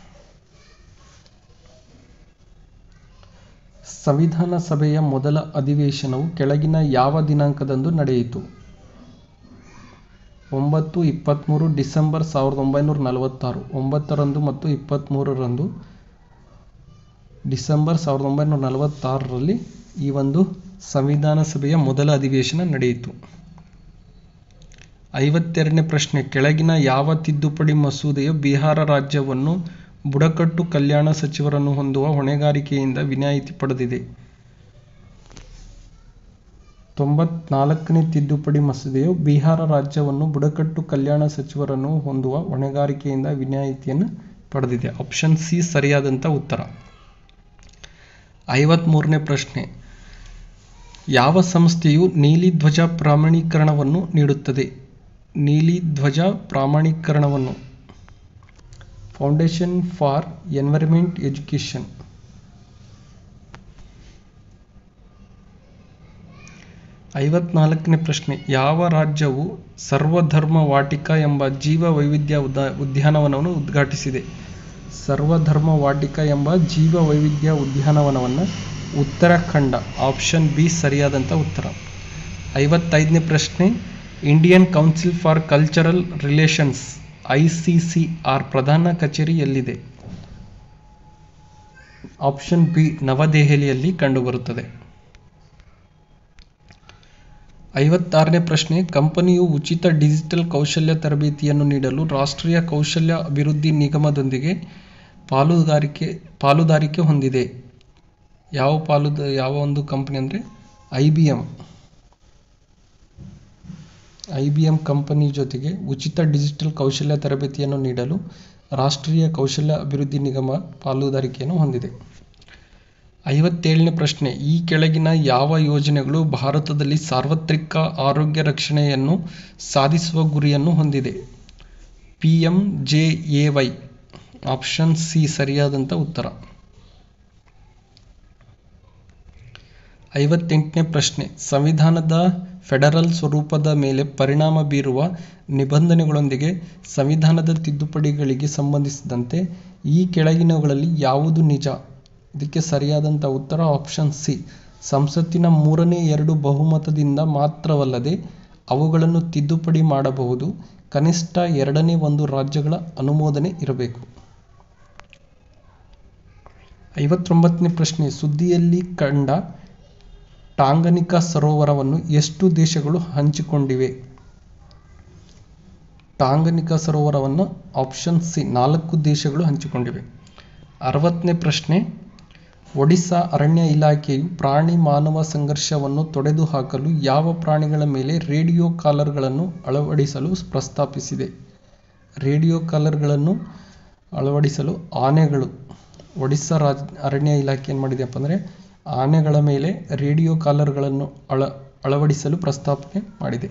ಸಂವಿಧಾನ ಸಭೆಯ ಮೊದಲ ಅಧಿವೇಶನವು ಕೆಳಗಿನ ಯಾವ ದಿನಾಂಕದಂದು ನಡೆಯಿತು ಒಂಬತ್ತು ಇಪ್ಪತ್ತ್ಮೂರು ಡಿಸೆಂಬರ್ ಸಾವಿರದ ಒಂಬೈನೂರ ನಲವತ್ತಾರು ಒಂಬತ್ತರಂದು ಮತ್ತು ಇಪ್ಪತ್ತ್ಮೂರರಂದು ಡಿಸೆಂಬರ್ ಸಾವಿರದ ಒಂಬೈನೂರ ನಲವತ್ತಾರರಲ್ಲಿ ಈ ಒಂದು ಸಂವಿಧಾನ ಸಭೆಯ ಮೊದಲ ಅಧಿವೇಶನ ನಡೆಯಿತು ಐವತ್ತೆರಡನೇ ಪ್ರಶ್ನೆ ಕೆಳಗಿನ ಯಾವ ತಿದ್ದುಪಡಿ ಮಸೂದೆಯು ಬಿಹಾರ ರಾಜ್ಯವನ್ನು ಬುಡಕಟ್ಟು ಕಲ್ಯಾಣ ಸಚಿವರನ್ನು ಹೊಂದುವ ಹೊಣೆಗಾರಿಕೆಯಿಂದ ವಿನಾಯಿತಿ ಪಡೆದಿದೆ ತೊಂಬತ್ನಾಲ್ಕನೇ ತಿದ್ದುಪಡಿ ಮಸೂದೆಯು ಬಿಹಾರ ರಾಜ್ಯವನ್ನು ಬುಡಕಟ್ಟು ಕಲ್ಯಾಣ ಸಚಿವರನ್ನು ಹೊಂದುವ ಹೊಣೆಗಾರಿಕೆಯಿಂದ ವಿನಾಯಿತಿಯನ್ನು ಪಡೆದಿದೆ ಆಪ್ಷನ್ ಸಿ ಸರಿಯಾದಂಥ ಉತ್ತರ ಐವತ್ತ್ಮೂರನೇ ಪ್ರಶ್ನೆ ಯಾವ ಸಂಸ್ಥೆಯು ನೀಲಿ ಧ್ವಜ ಪ್ರಮಾಣೀಕರಣವನ್ನು ನೀಡುತ್ತದೆ ನೀಲಿ ಧ್ವಜ ಪ್ರಮಾಣೀಕರಣವನ್ನು ಫೌಂಡೇಶನ್ ಫಾರ್ ಎನ್ವೈರನ್ಮೆಂಟ್ ಎಜುಕೇಷನ್ ಐವತ್ನಾಲ್ಕನೇ ಪ್ರಶ್ನೆ ಯಾವ ರಾಜ್ಯವು ಸರ್ವಧರ್ಮ ವಾಟಿಕ ಎಂಬ ಜೀವ ವೈವಿಧ್ಯ ಉದಾ ಉದ್ಯಾನವನವನ್ನು ಉದ್ಘಾಟಿಸಿದೆ ಸರ್ವಧರ್ಮ ವಾಟಿಕ ಎಂಬ ಜೀವ ವೈವಿಧ್ಯ ಉದ್ಯಾನವನವನ್ನು ಉತ್ತರಾಖಂಡ ಆಪ್ಷನ್ ಬಿ ಸರಿಯಾದಂಥ ಉತ್ತರ ಐವತ್ತೈದನೇ ಪ್ರಶ್ನೆ Indian council for cultural relations I C C R ಪ್ರಧಾನ ಕಚೇರಿ ಎಲ್ಲಿದೆ ಆಪ್ಷನ್ ಬಿ ನವದೆಹಲಿಯಲ್ಲಿ ಕಂಡುಬರುತ್ತದೆ ಐವತ್ತಾರನೇ ಪ್ರಶ್ನೆ ಕಂಪನಿಯು ಉಚಿತ ಡಿಜಿಟಲ್ ಕೌಶಲ್ಯ ತರಬೇತಿಯನ್ನು ನೀಡಲು ರಾಷ್ಟ್ರೀಯ ಕೌಶಲ್ಯ ಅಭಿವೃದ್ಧಿ ನಿಗಮದೊಂದಿಗೆ ಪಾಲುದಾರಿಕೆ ಪಾಲುದಾರಿಕೆ ಹೊಂದಿದೆ ಯಾವ ಪಾಲುದ ಯಾವ ಒಂದು ಕಂಪನಿ ಅಂದರೆ I B M I B M company ಜೊತೆಗೆ ಉಚಿತ ಡಿಜಿಟಲ್ ಕೌಶಲ್ಯ ತರಬೇತಿಯನ್ನು ನೀಡಲು ರಾಷ್ಟ್ರೀಯ ಕೌಶಲ್ಯ ಅಭಿವೃದ್ಧಿ ನಿಗಮ ಪಾಲುದಾರಿಕೆಯನ್ನು ಹೊಂದಿದೆ ಐವತ್ತೇಳನೇ ಪ್ರಶ್ನೆ ಈ ಕೆಳಗಿನ ಯಾವ ಯೋಜನೆಗಳು ಭಾರತದಲ್ಲಿ ಸಾರ್ವತ್ರಿಕ ಆರೋಗ್ಯ ರಕ್ಷಣೆಯನ್ನು ಸಾಧಿಸುವ ಗುರಿಯನ್ನು ಹೊಂದಿದೆ P M J A Y option C ಸರಿಯಾದಂಥ ಉತ್ತರ ಐವತ್ತೆಂಟನೇ ಪ್ರಶ್ನೆ ಸಂವಿಧಾನದ ಫೆಡರಲ್ ಸ್ವರೂಪದ ಮೇಲೆ ಪರಿಣಾಮ ಬೀರುವ ನಿಬಂಧನೆಗಳೊಂದಿಗೆ ಸಂವಿಧಾನದ ತಿದ್ದುಪಡಿಗಳಿಗೆ ಸಂಬಂಧಿಸಿದಂತೆ ಈ ಕೆಳಗಿನವುಗಳಲ್ಲಿ ಯಾವುದು ನಿಜ ಇದಕ್ಕೆ ಸರಿಯಾದಂಥ ಉತ್ತರ ಆಪ್ಷನ್ ಸಿ ಸಂಸತ್ತಿನ ಮೂರನೇ ಎರಡು ಬಹುಮತದಿಂದ ಮಾತ್ರವಲ್ಲದೆ ಅವುಗಳನ್ನು ತಿದ್ದುಪಡಿ ಮಾಡಬಹುದು ಕನಿಷ್ಠ ಎರಡನೇ ಒಂದು ರಾಜ್ಯಗಳ ಅನುಮೋದನೆ ಇರಬೇಕು ಐವತ್ತೊಂಬತ್ತನೇ ಪ್ರಶ್ನೆ ಸುದ್ದಿಯಲ್ಲಿ ಕಂಡ ಟಾಂಗನಿಕಾ ಸರೋವರವನ್ನು ಎಷ್ಟು ದೇಶಗಳು ಹಂಚಿಕೊಂಡಿವೆ ಟಾಂಗನಿಕಾ ಸರೋವರವನ್ನು ಆಪ್ಷನ್ ಸಿ ನಾಲ್ಕು ದೇಶಗಳು ಹಂಚಿಕೊಂಡಿವೆ ಅರವತ್ತನೇ ಪ್ರಶ್ನೆ ಒಡಿಶಾ ಅರಣ್ಯ ಇಲಾಖೆಯು ಪ್ರಾಣಿ ಮಾನವ ಸಂಘರ್ಷವನ್ನು ತೊಡೆದುಹಾಕಲು ಯಾವ ಪ್ರಾಣಿಗಳ ಮೇಲೆ ರೇಡಿಯೋ ಕಾಲರ್ಗಳನ್ನು ಅಳವಡಿಸಲು ಪ್ರಸ್ತಾಪಿಸಿದೆ ರೇಡಿಯೋ ಕಾಲರ್ಗಳನ್ನು ಅಳವಡಿಸಲು ಆನೆಗಳು ಒಡಿಶಾ ರಾಜ್ ಅರಣ್ಯ ಇಲಾಖೆ ಏನು ಮಾಡಿದೆಯಪ್ಪ ಅಂದರೆ ಆನೆಗಳ ಮೇಲೆ ರೇಡಿಯೋ ಕಾಲರ್ಗಳನ್ನು ಅಳ ಅಳವಡಿಸಲು ಪ್ರಸ್ತಾಪನೆ ಮಾಡಿದೆ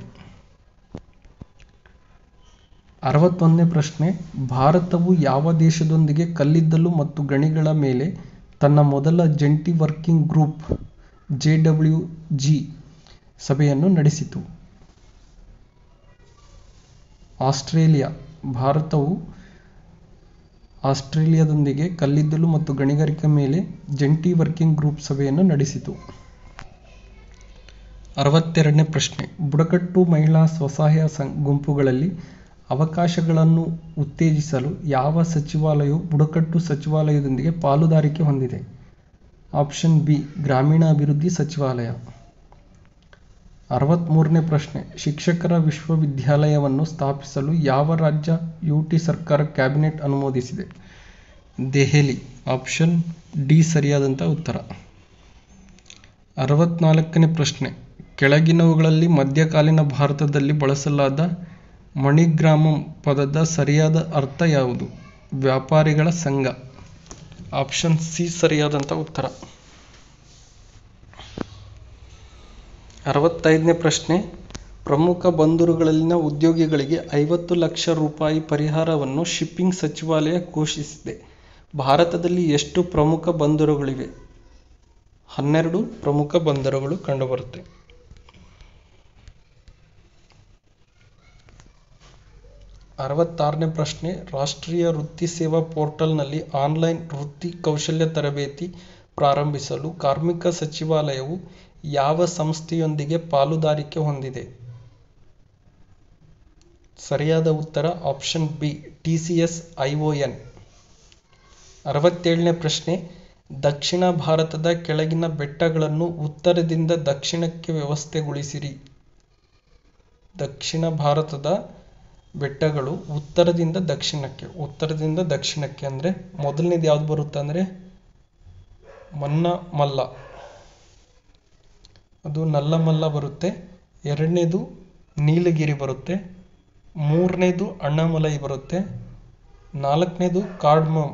ಅರವತ್ತೊಂದನೇ ಪ್ರಶ್ನೆ ಭಾರತವು ಯಾವ ದೇಶದೊಂದಿಗೆ ಕಲ್ಲಿದ್ದಲು ಮತ್ತು ಗಣಿಗಳ ಮೇಲೆ ತನ್ನ ಮೊದಲ ಜಂಟಿ working group J W G ಸಭೆಯನ್ನು ನಡೆಸಿತು ಆಸ್ಟ್ರೇಲಿಯಾ ಭಾರತವು ಆಸ್ಟ್ರೇಲಿಯಾದೊಂದಿಗೆ ಕಲ್ಲಿದ್ದಲು ಮತ್ತು ಗಣಿಗಾರಿಕೆ ಮೇಲೆ ಜಂಟಿ ವರ್ಕಿಂಗ್ ಗ್ರೂಪ್ ಸಭೆಯನ್ನು ನಡೆಸಿತು ಅರವತ್ತೆರಡನೇ ಪ್ರಶ್ನೆ ಬುಡಕಟ್ಟು ಮಹಿಳಾ ಸ್ವಸಹಾಯ ಸಂ ಗುಂಪುಗಳಲ್ಲಿ ಅವಕಾಶಗಳನ್ನು ಉತ್ತೇಜಿಸಲು ಯಾವ ಸಚಿವಾಲಯವು ಬುಡಕಟ್ಟು ಸಚಿವಾಲಯದೊಂದಿಗೆ ಪಾಲುದಾರಿಕೆ ಹೊಂದಿದೆ ಆಪ್ಷನ್ ಬಿ ಗ್ರಾಮೀಣಾಭಿವೃದ್ಧಿ ಸಚಿವಾಲಯ ಅರವತ್ತ್ಮೂರನೇ ಪ್ರಶ್ನೆ ಶಿಕ್ಷಕರ ವಿಶ್ವವಿದ್ಯಾಲಯವನ್ನು ಸ್ಥಾಪಿಸಲು ಯಾವ ರಾಜ್ಯ ಯು ಟಿ ಸರ್ಕಾರ ಕ್ಯಾಬಿನೆಟ್ ಅನುಮೋದಿಸಿದೆ ದೆಹಲಿ ಆಪ್ಷನ್ ಡಿ ಸರಿಯಾದಂಥ ಉತ್ತರ ಅರವತ್ನಾಲ್ಕನೇ ಪ್ರಶ್ನೆ ಕೆಳಗಿನವುಗಳಲ್ಲಿ ಮಧ್ಯಕಾಲೀನ ಭಾರತದಲ್ಲಿ ಬಳಸಲಾದ ಮಣಿಗ್ರಾಮಂ ಪದದ ಸರಿಯಾದ ಅರ್ಥ ಯಾವುದು ವ್ಯಾಪಾರಿಗಳ ಸಂಘ ಆಪ್ಷನ್ ಸಿ ಸರಿಯಾದಂಥ ಉತ್ತರ ಅರವತ್ತೈದನೇ ಪ್ರಶ್ನೆ ಪ್ರಮುಖ ಬಂದರುಗಳಲ್ಲಿನ ಉದ್ಯೋಗಿಗಳಿಗೆ ಐವತ್ತು ಲಕ್ಷ ರೂಪಾಯಿ ಪರಿಹಾರವನ್ನು ಶಿಪ್ಪಿಂಗ್ ಸಚಿವಾಲಯ ಘೋಷಿಸಿದೆ ಭಾರತದಲ್ಲಿ ಎಷ್ಟು ಪ್ರಮುಖ ಬಂದರುಗಳಿವೆ ಹನ್ನೆರಡು ಪ್ರಮುಖ ಬಂದರುಗಳು ಕಂಡುಬರುತ್ತೆ ಅರವತ್ತಾರನೇ ಪ್ರಶ್ನೆ ರಾಷ್ಟ್ರೀಯ ವೃತ್ತಿ ಸೇವಾ ಪೋರ್ಟಲ್ನಲ್ಲಿ ಆನ್ಲೈನ್ ವೃತ್ತಿ ಕೌಶಲ್ಯ ತರಬೇತಿ ಪ್ರಾರಂಭಿಸಲು ಕಾರ್ಮಿಕ ಸಚಿವಾಲಯವು ಯಾವ ಸಂಸ್ಥೆಯೊಂದಿಗೆ ಪಾಲುದಾರಿಕೆ ಹೊಂದಿದೆ ಸರಿಯಾದ ಉತ್ತರ option B T C S I O N ಅರವತ್ತೇಳನೇ ಪ್ರಶ್ನೆ ದಕ್ಷಿಣ ಭಾರತದ ಕೆಳಗಿನ ಬೆಟ್ಟಗಳನ್ನು ಉತ್ತರದಿಂದ ದಕ್ಷಿಣಕ್ಕೆ ವ್ಯವಸ್ಥೆಗೊಳಿಸಿರಿ ದಕ್ಷಿಣ ಭಾರತದ ಬೆಟ್ಟಗಳು ಉತ್ತರದಿಂದ ದಕ್ಷಿಣಕ್ಕೆ ಉತ್ತರದಿಂದ ದಕ್ಷಿಣಕ್ಕೆ ಅಂದರೆ ಮೊದಲನೇದು ಯಾವ್ದು ಬರುತ್ತೆ ಅಂದರೆ ಮನ್ನ ಮಲ್ಲ ಅದು ನಲ್ಲಮಲ್ಲ ಬರುತ್ತೆ ಎರಡನೇದು ನೀಲಗಿರಿ ಬರುತ್ತೆ ಮೂರನೇದು ಅಣ್ಣಾಮಲೈ ಬರುತ್ತೆ ನಾಲ್ಕನೇದು cardamom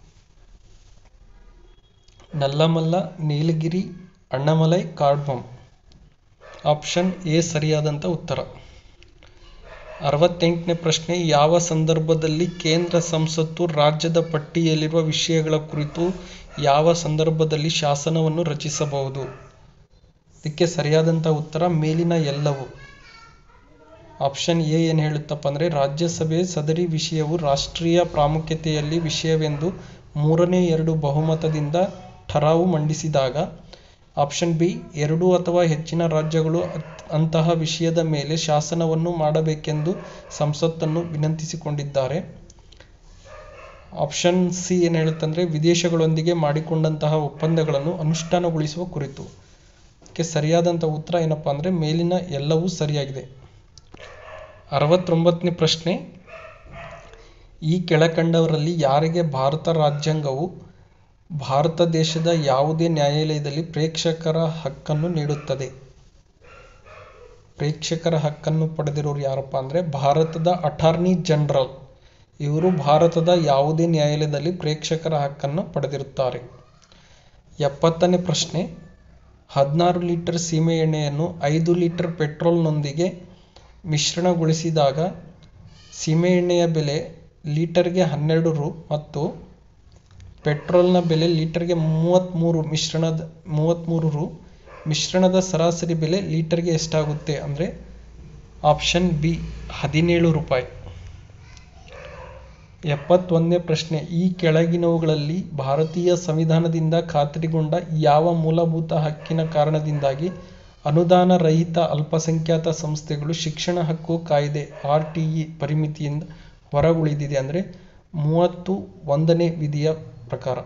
Nallamala Nilgiri Annamalai cardamom option A ಸರಿಯಾದಂಥ ಉತ್ತರ ಅರವತ್ತೆಂಟನೇ ಪ್ರಶ್ನೆ ಯಾವ ಸಂದರ್ಭದಲ್ಲಿ ಕೇಂದ್ರ ಸಂಸತ್ತು ರಾಜ್ಯದ ಪಟ್ಟಿಯಲ್ಲಿರುವ ವಿಷಯಗಳ ಕುರಿತು ಯಾವ ಸಂದರ್ಭದಲ್ಲಿ ಶಾಸನವನ್ನು ರಚಿಸಬಹುದು ಇದಕ್ಕೆ ಸರಿಯಾದಂಥ ಉತ್ತರ ಮೇಲಿನ ಎಲ್ಲವು ಆಪ್ಷನ್ ಎ ಏನು ಹೇಳುತ್ತಪ್ಪ ಅಂದರೆ ರಾಜ್ಯಸಭೆ ಸದರಿ ವಿಷಯವು ರಾಷ್ಟ್ರೀಯ ಪ್ರಾಮುಖ್ಯತೆಯಲ್ಲಿ ವಿಷಯವೆಂದು ಮೂರನೇ ಎರಡು ಬಹುಮತದಿಂದ ಠರಾವು ಮಂಡಿಸಿದಾಗ ಆಪ್ಷನ್ ಬಿ ಎರಡು ಅಥವಾ ಹೆಚ್ಚಿನ ರಾಜ್ಯಗಳು ಅಂತಹ ವಿಷಯದ ಮೇಲೆ ಶಾಸನವನ್ನು ಮಾಡಬೇಕೆಂದು ಸಂಸತ್ತನ್ನು ವಿನಂತಿಸಿಕೊಂಡಿದ್ದಾರೆ ಆಪ್ಷನ್ ಸಿ ಏನು ಹೇಳುತ್ತಂದರೆ ವಿದೇಶಗಳೊಂದಿಗೆ ಮಾಡಿಕೊಂಡಂತಹ ಒಪ್ಪಂದಗಳನ್ನು ಅನುಷ್ಠಾನಗೊಳಿಸುವ ಕುರಿತು ಇದಕ್ಕೆ ಸರಿಯಾದಂಥ ಉತ್ತರ ಏನಪ್ಪ ಅಂದರೆ ಮೇಲಿನ ಎಲ್ಲವೂ ಸರಿಯಾಗಿದೆ ಅರವತ್ತೊಂಬತ್ತನೇ ಪ್ರಶ್ನೆ ಈ ಕೆಳಕಂಡವರಲ್ಲಿ ಯಾರಿಗೆ ಭಾರತ ರಾಜ್ಯಾಂಗವು ಭಾರತ ದೇಶದ ಯಾವುದೇ ನ್ಯಾಯಾಲಯದಲ್ಲಿ ಪ್ರೇಕ್ಷಕರ ಹಕ್ಕನ್ನು ನೀಡುತ್ತದೆ ಪ್ರೇಕ್ಷಕರ ಹಕ್ಕನ್ನು ಪಡೆದಿರೋರು ಯಾರಪ್ಪ ಅಂದರೆ ಭಾರತದ ಅಟಾರ್ನಿ ಜನರಲ್ ಇವರು ಭಾರತದ ಯಾವುದೇ ನ್ಯಾಯಾಲಯದಲ್ಲಿ ಪ್ರೇಕ್ಷಕರ ಹಕ್ಕನ್ನು ಪಡೆದಿರುತ್ತಾರೆ ಎಪ್ಪತ್ತನೇ ಪ್ರಶ್ನೆ ಹದಿನಾರು ಲೀಟರ್ ಸೀಮೆ ಎಣ್ಣೆಯನ್ನು ಐದು ಲೀಟರ್ ಪೆಟ್ರೋಲ್ನೊಂದಿಗೆ ಮಿಶ್ರಣಗೊಳಿಸಿದಾಗ ಸೀಮೆ ಎಣ್ಣೆಯ ಬೆಲೆ ಲೀಟರ್ಗೆ ಹನ್ನೆರಡು ರು ಮತ್ತು ಪೆಟ್ರೋಲ್ನ ಬೆಲೆ ಲೀಟರ್ಗೆ ಮೂವತ್ತ್ಮೂರು ಮಿಶ್ರಣದ ಮೂವತ್ತ್ಮೂರು ರು ಮಿಶ್ರಣದ ಸರಾಸರಿ ಬೆಲೆ ಲೀಟರ್ಗೆ ಎಷ್ಟಾಗುತ್ತೆ ಅಂದರೆ ಆಪ್ಷನ್ ಬಿ ಹದಿನೇಳು ರೂಪಾಯಿ ಎಪ್ಪತ್ತೊಂದನೇ ಪ್ರಶ್ನೆ ಈ ಕೆಳಗಿನವುಗಳಲ್ಲಿ ಭಾರತೀಯ ಸಂವಿಧಾನದಿಂದ ಖಾತರಿಗೊಂಡ ಯಾವ ಮೂಲಭೂತ ಹಕ್ಕಿನ ಕಾರಣದಿಂದಾಗಿ ಅನುದಾನ ರಹಿತ ಅಲ್ಪಸಂಖ್ಯಾತ ಸಂಸ್ಥೆಗಳು ಶಿಕ್ಷಣ ಹಕ್ಕು ಕಾಯ್ದೆ ಆರ್ ಟಿ ಇ ಪರಿಮಿತಿಯಿಂದ ಹೊರಗುಳಿದಿದೆ ಅಂದರೆ ಮೂವತ್ತು ಒಂದನೇ ವಿಧಿಯ ಪ್ರಕಾರ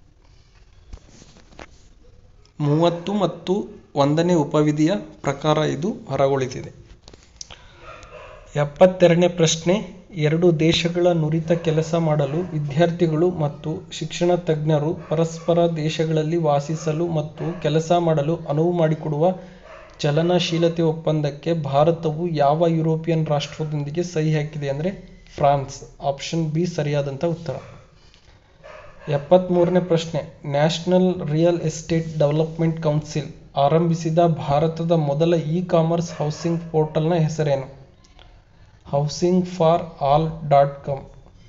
ಮೂವತ್ತು ಮತ್ತು ಒಂದನೇ ಉಪವಿಧಿಯ ಪ್ರಕಾರ ಇದು ಹೊರಗುಳಿದಿದೆ ಎಪ್ಪತ್ತೆರಡನೇ ಪ್ರಶ್ನೆ ಎರಡು ದೇಶಗಳ ನುರಿತ ಕೆಲಸ ಮಾಡಲು ವಿದ್ಯಾರ್ಥಿಗಳು ಮತ್ತು ಶಿಕ್ಷಣ ತಜ್ಞರು ಪರಸ್ಪರ ದೇಶಗಳಲ್ಲಿ ವಾಸಿಸಲು ಮತ್ತು ಕೆಲಸ ಮಾಡಲು ಅನುವು ಮಾಡಿಕೊಡುವ ಚಲನಶೀಲತೆ ಒಪ್ಪಂದಕ್ಕೆ ಭಾರತವು ಯಾವ ಯುರೋಪಿಯನ್ ರಾಷ್ಟ್ರದೊಂದಿಗೆ ಸಹಿ ಹಾಕಿದೆ ಅಂದರೆ ಫ್ರಾನ್ಸ್ ಆಪ್ಷನ್ ಬಿ ಸರಿಯಾದಂಥ ಉತ್ತರ ಎಪ್ಪತ್ತ್ಮೂರನೇ ಪ್ರಶ್ನೆ national real estate development council ಆರಂಭಿಸಿದ ಭಾರತದ ಮೊದಲ ಇ ಕಾಮರ್ಸ್ ಹೌಸಿಂಗ್ ಪೋರ್ಟಲ್ನ ಹೆಸರೇನು housing for all dot com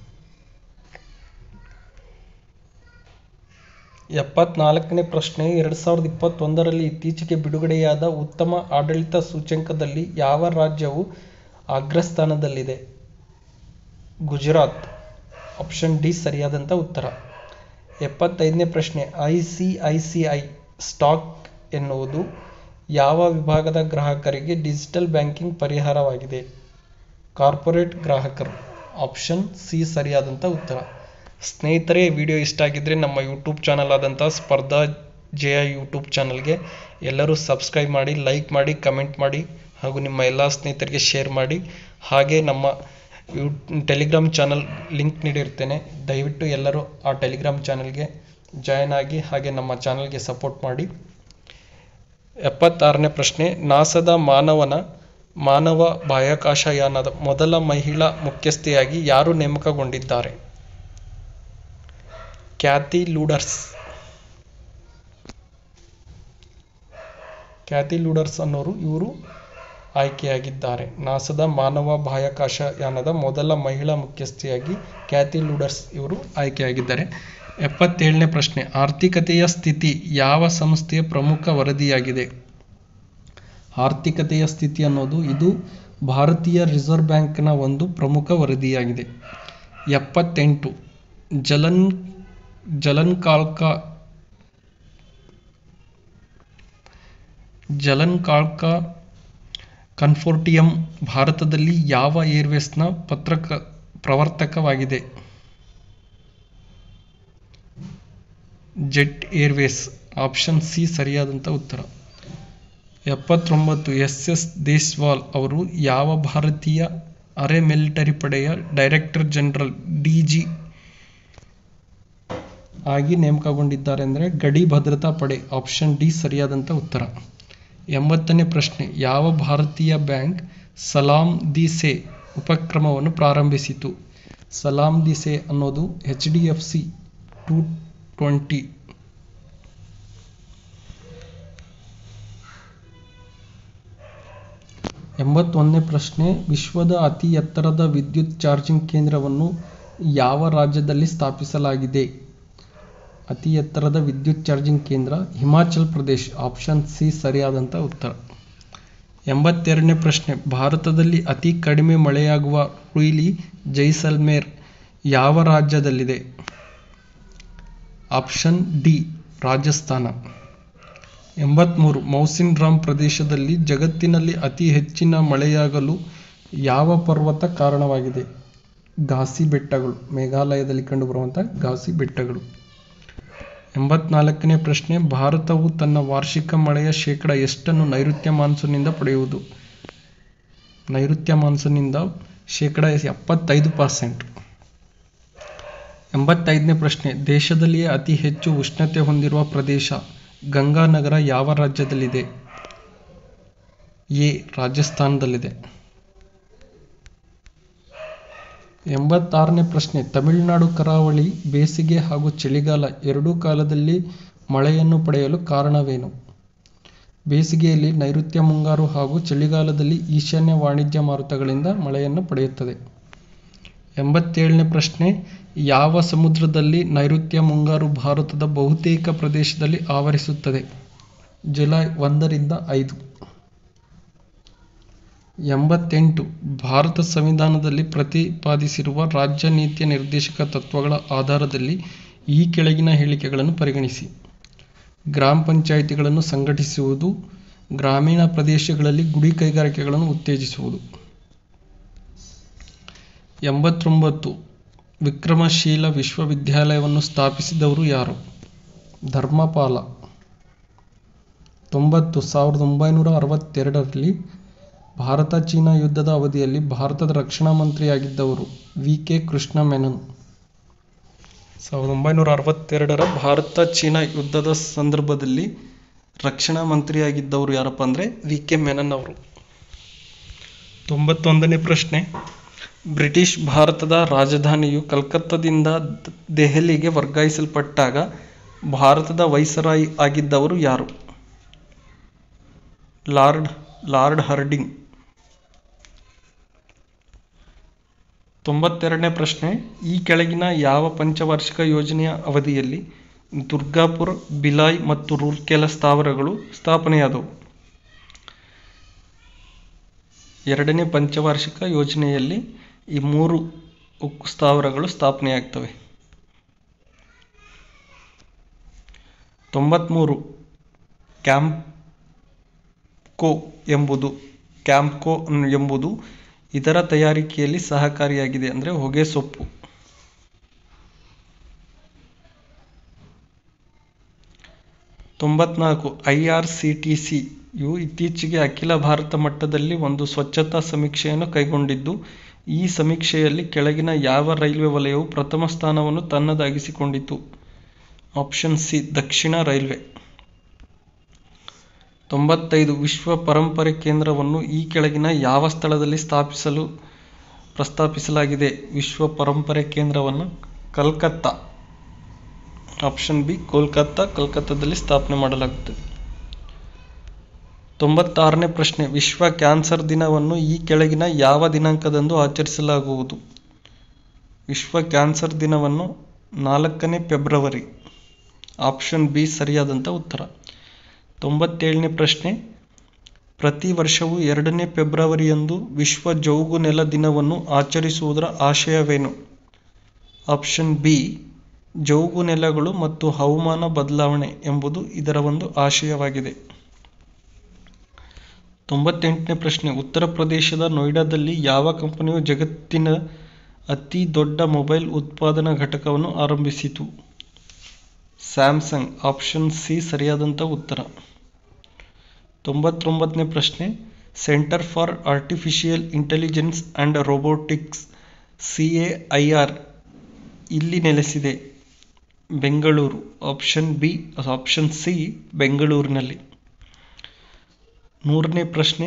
ಎಪ್ಪತ್ನಾಲ್ಕನೇ ಪ್ರಶ್ನೆ ಎರಡು ಸಾವಿರದ ಇಪ್ಪತ್ತೊಂದರಲ್ಲಿ ಇತ್ತೀಚೆಗೆ ಬಿಡುಗಡೆಯಾದ ಉತ್ತಮ ಆಡಳಿತ ಸೂಚ್ಯಂಕದಲ್ಲಿ ಯಾವ ರಾಜ್ಯವು ಅಗ್ರಸ್ಥಾನದಲ್ಲಿದೆ ಗುಜರಾತ್ ಆಪ್ಷನ್ ಡಿ ಸರಿಯಾದಂಥ ಉತ್ತರ ಎಪ್ಪತ್ತೈದನೇ ಪ್ರಶ್ನೆ I C I C I stack ಎನ್ನುವುದು ಯಾವ ವಿಭಾಗದ ಗ್ರಾಹಕರಿಗೆ ಡಿಜಿಟಲ್ ಬ್ಯಾಂಕಿಂಗ್ ಪರಿಹಾರವಾಗಿದೆ ಕಾರ್ಪೊರೇಟ್ ಗ್ರಾಹಕರು ಆಪ್ಷನ್ ಸಿ ಸರಿಯಾದಂಥ ಉತ್ತರ ಸ್ನೇಹಿತರೆ ವಿಡಿಯೋ ಇಷ್ಟ ಆಗಿದ್ದರೆ ನಮ್ಮ ಯೂಟ್ಯೂಬ್ ಚಾನಲ್ ಆದಂಥ ಸ್ಪರ್ಧಾ ಜಯ ಯೂಟ್ಯೂಬ್ ಚಾನಲ್ಗೆ ಎಲ್ಲರೂ ಸಬ್ಸ್ಕ್ರೈಬ್ ಮಾಡಿ ಲೈಕ್ ಮಾಡಿ ಕಮೆಂಟ್ ಮಾಡಿ ಹಾಗೂ ನಿಮ್ಮ ಎಲ್ಲ ಸ್ನೇಹಿತರಿಗೆ ಶೇರ್ ಮಾಡಿ ಹಾಗೆ ನಮ್ಮ ಯೂ ಟೆಲಿಗ್ರಾಮ್ ಚಾನಲ್ ಲಿಂಕ್ ನೀಡಿರ್ತೇನೆ ದಯವಿಟ್ಟು ಎಲ್ಲರೂ ಆ ಟೆಲಿಗ್ರಾಮ್ ಚಾನಲ್ಗೆ ಜಾಯ್ನ್ ಆಗಿ ಹಾಗೆ ನಮ್ಮ ಚಾನಲ್ಗೆ ಸಪೋರ್ಟ್ ಮಾಡಿ ಎಪ್ಪತ್ತಾರನೇ ಪ್ರಶ್ನೆ ನಾಸದ ಮಾನವನ ಮಾನವ ಬಾಹ್ಯಾಕಾಶಯಾನದ ಮೊದಲ ಮಹಿಳಾ ಮುಖ್ಯಸ್ಥೆಯಾಗಿ ಯಾರು ನೇಮಕಗೊಂಡಿದ್ದಾರೆ ಕ್ಯಾಥಿ ಲೂಡರ್ಸ್ ಕ್ಯಾಥಿ ಲೂಡರ್ಸ್ ಅನ್ನೋರು ಇವರು ಆಯ್ಕೆಯಾಗಿದ್ದಾರೆ ನಾಸದ ಮಾನವ ಬಾಹ್ಯಾಕಾಶಯಾನದ ಮೊದಲ ಮಹಿಳಾ ಮುಖ್ಯಸ್ಥೆಯಾಗಿ ಕ್ಯಾಥಿ ಲೂಡರ್ಸ್ ಇವರು ಆಯ್ಕೆಯಾಗಿದ್ದಾರೆ ಎಪ್ಪತ್ತೇಳನೇ ಪ್ರಶ್ನೆ ಆರ್ಥಿಕತೆಯ ಸ್ಥಿತಿ ಯಾವ ಸಂಸ್ಥೆಯ ಪ್ರಮುಖ ವರದಿಯಾಗಿದೆ ಆರ್ಥಿಕತೆಯ ಸ್ಥಿತಿ ಅನ್ನೋದು ಇದು ಭಾರತೀಯ ರಿಸರ್ವ್ ಬ್ಯಾಂಕ್ನ ಒಂದು ಪ್ರಮುಖ ವರದಿಯಾಗಿದೆ ಎಪ್ಪತ್ತೆಂಟು ಜಲನ್ ಜಲನ್ಕಾಳ್ಕ ಜಲನ್ಕಾಳ್ಕ ಕನ್ಫೋರ್ಟಿಯಂ ಭಾರತದಲ್ಲಿ ಯಾವ ಏರ್ವೇಸ್ನ ಪತ್ರಕ ಪ್ರವರ್ತಕವಾಗಿದೆ ಜೆಟ್ ಏರ್ವೇಸ್ ಆಪ್ಷನ್ ಸಿ ಸರಿಯಾದಂಥ ಉತ್ತರ ಎಪ್ಪತ್ತೊಂಬತ್ತು ಎಸ್ ಎಸ್ ದೇಸ್ವಾಲ್ ಅವರು ಯಾವ ಭಾರತೀಯ ಅರೆ ಮಿಲಿಟರಿ ಪಡೆಯ ಡೈರೆಕ್ಟರ್ ಜನರಲ್ ಡಿ ಜಿ ಆಗಿ ನೇಮಕಗೊಂಡಿದ್ದಾರೆ ಅಂದರೆ ಗಡಿ ಭದ್ರತಾ ಪಡೆ ಆಪ್ಷನ್ ಡಿ ಸರಿಯಾದಂಥ ಉತ್ತರ ಎಂಬತ್ತನೇ ಪ್ರಶ್ನೆ ಯಾವ ಭಾರತೀಯ ಬ್ಯಾಂಕ್ ಸಲಾಂ ದಿ ಸೆ ಉಪಕ್ರಮವನ್ನು ಪ್ರಾರಂಭಿಸಿತು ಸಲಾಂ ದಿ ಸೆ ಅನ್ನೋದು H D F C two twenty ಎಂಬತ್ತೊಂದನೇ ಪ್ರಶ್ನೆ ವಿಶ್ವದ ಅತಿ ಎತ್ತರದ ವಿದ್ಯುತ್ ಚಾರ್ಜಿಂಗ್ ಕೇಂದ್ರವನ್ನು ಯಾವ ರಾಜ್ಯದಲ್ಲಿ ಸ್ಥಾಪಿಸಲಾಗಿದೆ ಅತಿ ಎತ್ತರದ ವಿದ್ಯುತ್ ಚಾರ್ಜಿಂಗ್ ಕೇಂದ್ರ ಹಿಮಾಚಲ್ ಪ್ರದೇಶ್ ಆಪ್ಷನ್ ಸಿ ಸರಿಯಾದಂಥ ಉತ್ತರ ಎಂಬತ್ತೆರಡನೇ ಪ್ರಶ್ನೆ ಭಾರತದಲ್ಲಿ ಅತಿ ಕಡಿಮೆ ಮಳೆಯಾಗುವ ರುಯ್ಲಿ ಜೈಸಲ್ಮೇರ್ ಯಾವ ರಾಜ್ಯದಲ್ಲಿದೆ ಆಪ್ಷನ್ ಡಿ ರಾಜಸ್ಥಾನ ಎಂಬತ್ತ್ಮೂರು ಮೌಸಿನ್ ರಾಮ್ ಪ್ರದೇಶದಲ್ಲಿ ಜಗತ್ತಿನಲ್ಲಿ ಅತಿ ಹೆಚ್ಚಿನ ಮಳೆಯಾಗಲು ಯಾವ ಪರ್ವತ ಕಾರಣವಾಗಿದೆ ಘಾಸಿ ಬೆಟ್ಟಗಳು ಮೇಘಾಲಯದಲ್ಲಿ ಕಂಡುಬರುವಂಥ ಘಾಸಿ ಬೆಟ್ಟಗಳು ಎಂಬತ್ನಾಲ್ಕನೇ ಪ್ರಶ್ನೆ ಭಾರತವು ತನ್ನ ವಾರ್ಷಿಕ ಮಳೆಯ ಶೇಕಡ ಎಷ್ಟನ್ನು ನೈಋತ್ಯ ಮಾನ್ಸೂನ್ನಿಂದ ಪಡೆಯುವುದು ನೈಋತ್ಯ ಮಾನ್ಸೂನ್ನಿಂದ ಶೇಕಡ ಎಪ್ಪತ್ತೈದು ಪರ್ಸೆಂಟ್ ಎಂಬತ್ತೈದನೇ ಪ್ರಶ್ನೆ ದೇಶದಲ್ಲಿಯೇ ಅತಿ ಹೆಚ್ಚು ಉಷ್ಣತೆ ಹೊಂದಿರುವ ಪ್ರದೇಶ ಗಂಗಾನಗರ ಯಾವ ರಾಜ್ಯದಲ್ಲಿದೆ ಎ ರಾಜಸ್ಥಾನದಲ್ಲಿದೆ ಎಂಬತ್ತಾರನೇ ಪ್ರಶ್ನೆ ತಮಿಳುನಾಡು ಕರಾವಳಿ ಬೇಸಿಗೆ ಹಾಗೂ ಚಳಿಗಾಲ ಎರಡೂ ಕಾಲದಲ್ಲಿ ಮಳೆಯನ್ನು ಪಡೆಯಲು ಕಾರಣವೇನು ಬೇಸಿಗೆಯಲ್ಲಿ ನೈಋತ್ಯ ಮುಂಗಾರು ಹಾಗೂ ಚಳಿಗಾಲದಲ್ಲಿ ಈಶಾನ್ಯ ವಾಣಿಜ್ಯ ಮಾರುತಗಳಿಂದ ಮಳೆಯನ್ನು ಪಡೆಯುತ್ತದೆ ಎಂಬತ್ತೇಳನೇ ಪ್ರಶ್ನೆ ಯಾವ ಸಮುದ್ರದಲ್ಲಿ ನೈಋತ್ಯ ಮುಂಗಾರು ಭಾರತದ ಬಹುತೇಕ ಪ್ರದೇಶದಲ್ಲಿ ಆವರಿಸುತ್ತದೆ ಜುಲೈ ಒಂದರಿಂದ ಐದು ಎಂಬತ್ತೆಂಟು ಭಾರತ ಸಂವಿಧಾನದಲ್ಲಿ ಪ್ರತಿಪಾದಿಸಿರುವ ರಾಜ್ಯ ನೀತಿಯ ನಿರ್ದೇಶಕ ತತ್ವಗಳ ಆಧಾರದಲ್ಲಿ ಈ ಕೆಳಗಿನ ಹೇಳಿಕೆಗಳನ್ನು ಪರಿಗಣಿಸಿ ಗ್ರಾಮ ಪಂಚಾಯಿತಿಗಳನ್ನು ಸಂಘಟಿಸುವುದು ಗ್ರಾಮೀಣ ಪ್ರದೇಶಗಳಲ್ಲಿ ಗುಡಿ ಕೈಗಾರಿಕೆಗಳನ್ನು ಉತ್ತೇಜಿಸುವುದು ಎಂಬತ್ತೊಂಬತ್ತು ವಿಕ್ರಮಶೀಲ ವಿಶ್ವವಿದ್ಯಾಲಯವನ್ನು ಸ್ಥಾಪಿಸಿದವರು ಯಾರು ಧರ್ಮಪಾಲ ತೊಂಬತ್ತು ಸಾವಿರದ ಒಂಬೈನೂರ ಅರವತ್ತೆರಡರಲ್ಲಿ ಭಾರತ ಚೀನಾ ಯುದ್ಧದ ಅವಧಿಯಲ್ಲಿ ಭಾರತದ ರಕ್ಷಣಾ ಮಂತ್ರಿಯಾಗಿದ್ದವರು ವಿ ಕೆ ಕೃಷ್ಣ ಮೆನನ್ ಸಾವಿರದ ಒಂಬೈನೂರ ಅರವತ್ತೆರಡರ ಭಾರತ ಚೀನಾ ಯುದ್ಧದ ಸಂದರ್ಭದಲ್ಲಿ ರಕ್ಷಣಾ ಮಂತ್ರಿಯಾಗಿದ್ದವರು ಯಾರಪ್ಪ ಅಂದರೆ ವಿ ಕೆ ಮೆನನ್ ಅವರು ತೊಂಬತ್ತೊಂದನೇ ಪ್ರಶ್ನೆ ಬ್ರಿಟಿಷ್ ಭಾರತದ ರಾಜಧಾನಿಯು ಕಲ್ಕತ್ತಾದಿಂದ ದೆಹಲಿಗೆ ವರ್ಗಾಯಿಸಲ್ಪಟ್ಟಾಗ ಭಾರತದ ವೈಸರಾಯ್ ಆಗಿದ್ದವರು ಯಾರು ಲಾರ್ಡ್ ಲಾರ್ಡ್ ಹರ್ಡಿಂಗ್ ತೊಂಬತ್ತೆರಡನೇ ಪ್ರಶ್ನೆ ಈ ಕೆಳಗಿನ ಯಾವ ಪಂಚವಾರ್ಷಿಕ ಯೋಜನೆಯ ಅವಧಿಯಲ್ಲಿ ದುರ್ಗಾಪುರ್ ಭಿಲಾಯ್ ಮತ್ತು ರೂರ್ಕೆಲಾ ಸ್ಥಾವರಗಳು ಸ್ಥಾಪನೆಯಾದವು ಎರಡನೇ ಪಂಚವಾರ್ಷಿಕ ಯೋಜನೆಯಲ್ಲಿ ಈ ಮೂರು ಉಕ್ಕು ಸ್ಥಾವರಗಳು ಸ್ಥಾಪನೆಯಾಗ್ತವೆ ತೊಂಬತ್ತ್ಮೂರು ಕ್ಯಾಂಪ್ಕೋ ಎಂಬುದು ಕ್ಯಾಂಪ್ಕೋ ಎಂಬುದು ಇದರ ತಯಾರಿಕೆಯಲ್ಲಿ ಸಹಕಾರಿಯಾಗಿದೆ ಅಂದರೆ ಹೊಗೆ ಸೊಪ್ಪು ತೊಂಬತ್ನಾಲ್ಕು I R C T C ಇತ್ತೀಚೆಗೆ ಅಖಿಲ ಭಾರತ ಮಟ್ಟದಲ್ಲಿ ಒಂದು ಸ್ವಚ್ಛತಾ ಸಮೀಕ್ಷೆಯನ್ನು ಕೈಗೊಂಡಿದ್ದು ಈ ಸಮೀಕ್ಷೆಯಲ್ಲಿ ಕೆಳಗಿನ ಯಾವ ರೈಲ್ವೆ ವಲಯವು ಪ್ರಥಮ ಸ್ಥಾನವನ್ನು ತನ್ನದಾಗಿಸಿಕೊಂಡಿತು ಆಪ್ಷನ್ ಸಿ ದಕ್ಷಿಣ ರೈಲ್ವೆ ತೊಂಬತ್ತೈದು ವಿಶ್ವ ಪರಂಪರೆ ಕೇಂದ್ರವನ್ನು ಈ ಕೆಳಗಿನ ಯಾವ ಸ್ಥಳದಲ್ಲಿ ಸ್ಥಾಪಿಸಲು ಪ್ರಸ್ತಾಪಿಸಲಾಗಿದೆ ವಿಶ್ವ ಪರಂಪರೆ ಕೇಂದ್ರವನ್ನು ಕಲ್ಕತ್ತಾ ಆಪ್ಷನ್ ಬಿ ಕೋಲ್ಕತ್ತಾ ಕಲ್ಕತ್ತಾದಲ್ಲಿ ಸ್ಥಾಪನೆ ಮಾಡಲಾಗುತ್ತದೆ ತೊಂಬತ್ತಾರನೇ ಪ್ರಶ್ನೆ ವಿಶ್ವ ಕ್ಯಾನ್ಸರ್ ದಿನವನ್ನು ಈ ಕೆಳಗಿನ ಯಾವ ದಿನಾಂಕದಂದು ಆಚರಿಸಲಾಗುವುದು ವಿಶ್ವ ಕ್ಯಾನ್ಸರ್ ದಿನವನ್ನು ನಾಲ್ಕನೇ ಫೆಬ್ರವರಿ ಆಪ್ಷನ್ ಬಿ ಸರಿಯಾದಂಥ ಉತ್ತರ ತೊಂಬತ್ತೇಳನೇ ಪ್ರಶ್ನೆ ಪ್ರತಿ ವರ್ಷವೂ ಎರಡನೇ ಫೆಬ್ರವರಿಯಂದು ವಿಶ್ವ ಜೌಗು ನೆಲ ದಿನವನ್ನು ಆಚರಿಸುವುದರ ಆಶಯವೇನು ಆಪ್ಷನ್ ಬಿ ಜೌಗು ನೆಲಗಳು ಮತ್ತು ಹವಾಮಾನ ಬದಲಾವಣೆ ಎಂಬುದು ಇದರ ಒಂದು ಆಶಯವಾಗಿದೆ ತೊಂಬತ್ತೆಂಟನೇ ಪ್ರಶ್ನೆ ಉತ್ತರ ಪ್ರದೇಶದ ನೋಯ್ಡಾದಲ್ಲಿ ಯಾವ ಕಂಪನಿಯು ಜಗತ್ತಿನ ಅತಿ ದೊಡ್ಡ ಮೊಬೈಲ್ ಉತ್ಪಾದನಾ ಘಟಕವನ್ನು ಆರಂಭಿಸಿತು ಸ್ಯಾಮ್ಸಂಗ್ ಆಪ್ಷನ್ ಸಿ ಸರಿಯಾದಂಥ ಉತ್ತರ ತೊಂಬತ್ತೊಂಬತ್ತನೇ ಪ್ರಶ್ನೆ centre for artificial intelligence and robotics C A I R ಇಲ್ಲಿ ನೆಲೆಸಿದೆ Bengaluru option B option C ಬೆಂಗಳೂರಿನಲ್ಲಿ ನೂರನೇ ಪ್ರಶ್ನೆ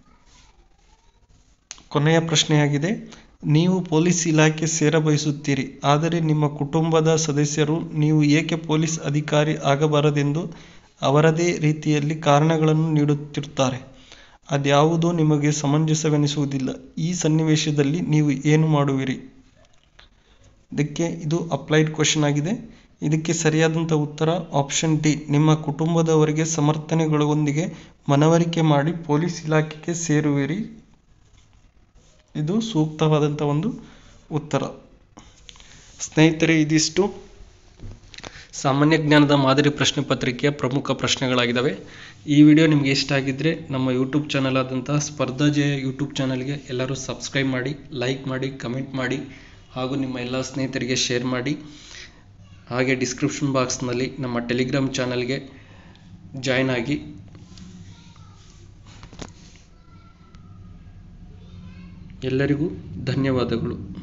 ಕೊನೆಯ ಪ್ರಶ್ನೆಯಾಗಿದೆ ನೀವು ಪೊಲೀಸ್ ಇಲಾಖೆ ಸೇರಬಯಸುತ್ತೀರಿ ಆದರೆ ನಿಮ್ಮ ಕುಟುಂಬದ ಸದಸ್ಯರು ನೀವು ಏಕೆ ಪೊಲೀಸ್ ಅಧಿಕಾರಿ ಆಗಬಾರದೆಂದು ಅವರದೇ ರೀತಿಯಲ್ಲಿ ಕಾರಣಗಳನ್ನು ನೀಡುತ್ತಿರುತ್ತಾರೆ ಅದ್ಯಾವುದೂ ನಿಮಗೆ ಸಮಂಜಸವೆನಿಸುವುದಿಲ್ಲ ಈ ಸನ್ನಿವೇಶದಲ್ಲಿ ನೀವು ಏನು ಮಾಡುವಿರಿ ಇದಕ್ಕೆ ಇದು ಅಪ್ಲೈಡ್ ಕ್ವಶನ್ ಆಗಿದೆ ಇದಕ್ಕೆ ಸರಿಯಾದಂಥ ಉತ್ತರ ಆಪ್ಷನ್ ಡಿ ನಿಮ್ಮ ಕುಟುಂಬದವರಿಗೆ ಸಮರ್ಥನೆಗಳೊಂದಿಗೆ ಮನವರಿಕೆ ಮಾಡಿ ಪೊಲೀಸ್ ಇಲಾಖೆಗೆ ಸೇರುವಿರಿ ಇದು ಸೂಕ್ತವಾದಂಥ ಒಂದು ಉತ್ತರ ಸ್ನೇಹಿತರೆ ಇದಿಷ್ಟು ಸಾಮಾನ್ಯ ಜ್ಞಾನದ ಮಾದರಿ ಪ್ರಶ್ನೆ ಪತ್ರಿಕೆಯ ಪ್ರಮುಖ ಪ್ರಶ್ನೆಗಳಾಗಿದ್ದಾವೆ ಈ ವಿಡಿಯೋ ನಿಮಗೆ ಇಷ್ಟ ಆಗಿದ್ದರೆ ನಮ್ಮ ಯೂಟ್ಯೂಬ್ ಚಾನಲ್ ಆದಂತಹ ಸ್ಪರ್ಧಾ ಜಯ ಯೂಟ್ಯೂಬ್ ಚಾನಲ್ಗೆ ಎಲ್ಲರೂ ಸಬ್ಸ್ಕ್ರೈಬ್ ಮಾಡಿ ಲೈಕ್ ಮಾಡಿ ಕಮೆಂಟ್ ಮಾಡಿ ಹಾಗೂ ನಿಮ್ಮ ಎಲ್ಲ ಸ್ನೇಹಿತರಿಗೆ ಶೇರ್ ಮಾಡಿ ಹಾಗೆ ಡಿಸ್ಕ್ರಿಪ್ಷನ್ ಬಾಕ್ಸ್ನಲ್ಲಿ ನಮ್ಮ ಟೆಲಿಗ್ರಾಮ್ ಚಾನಲ್ಗೆ ಜಾಯ್ನ್ ಆಗಿ ಎಲ್ಲರಿಗೂ ಧನ್ಯವಾದಗಳು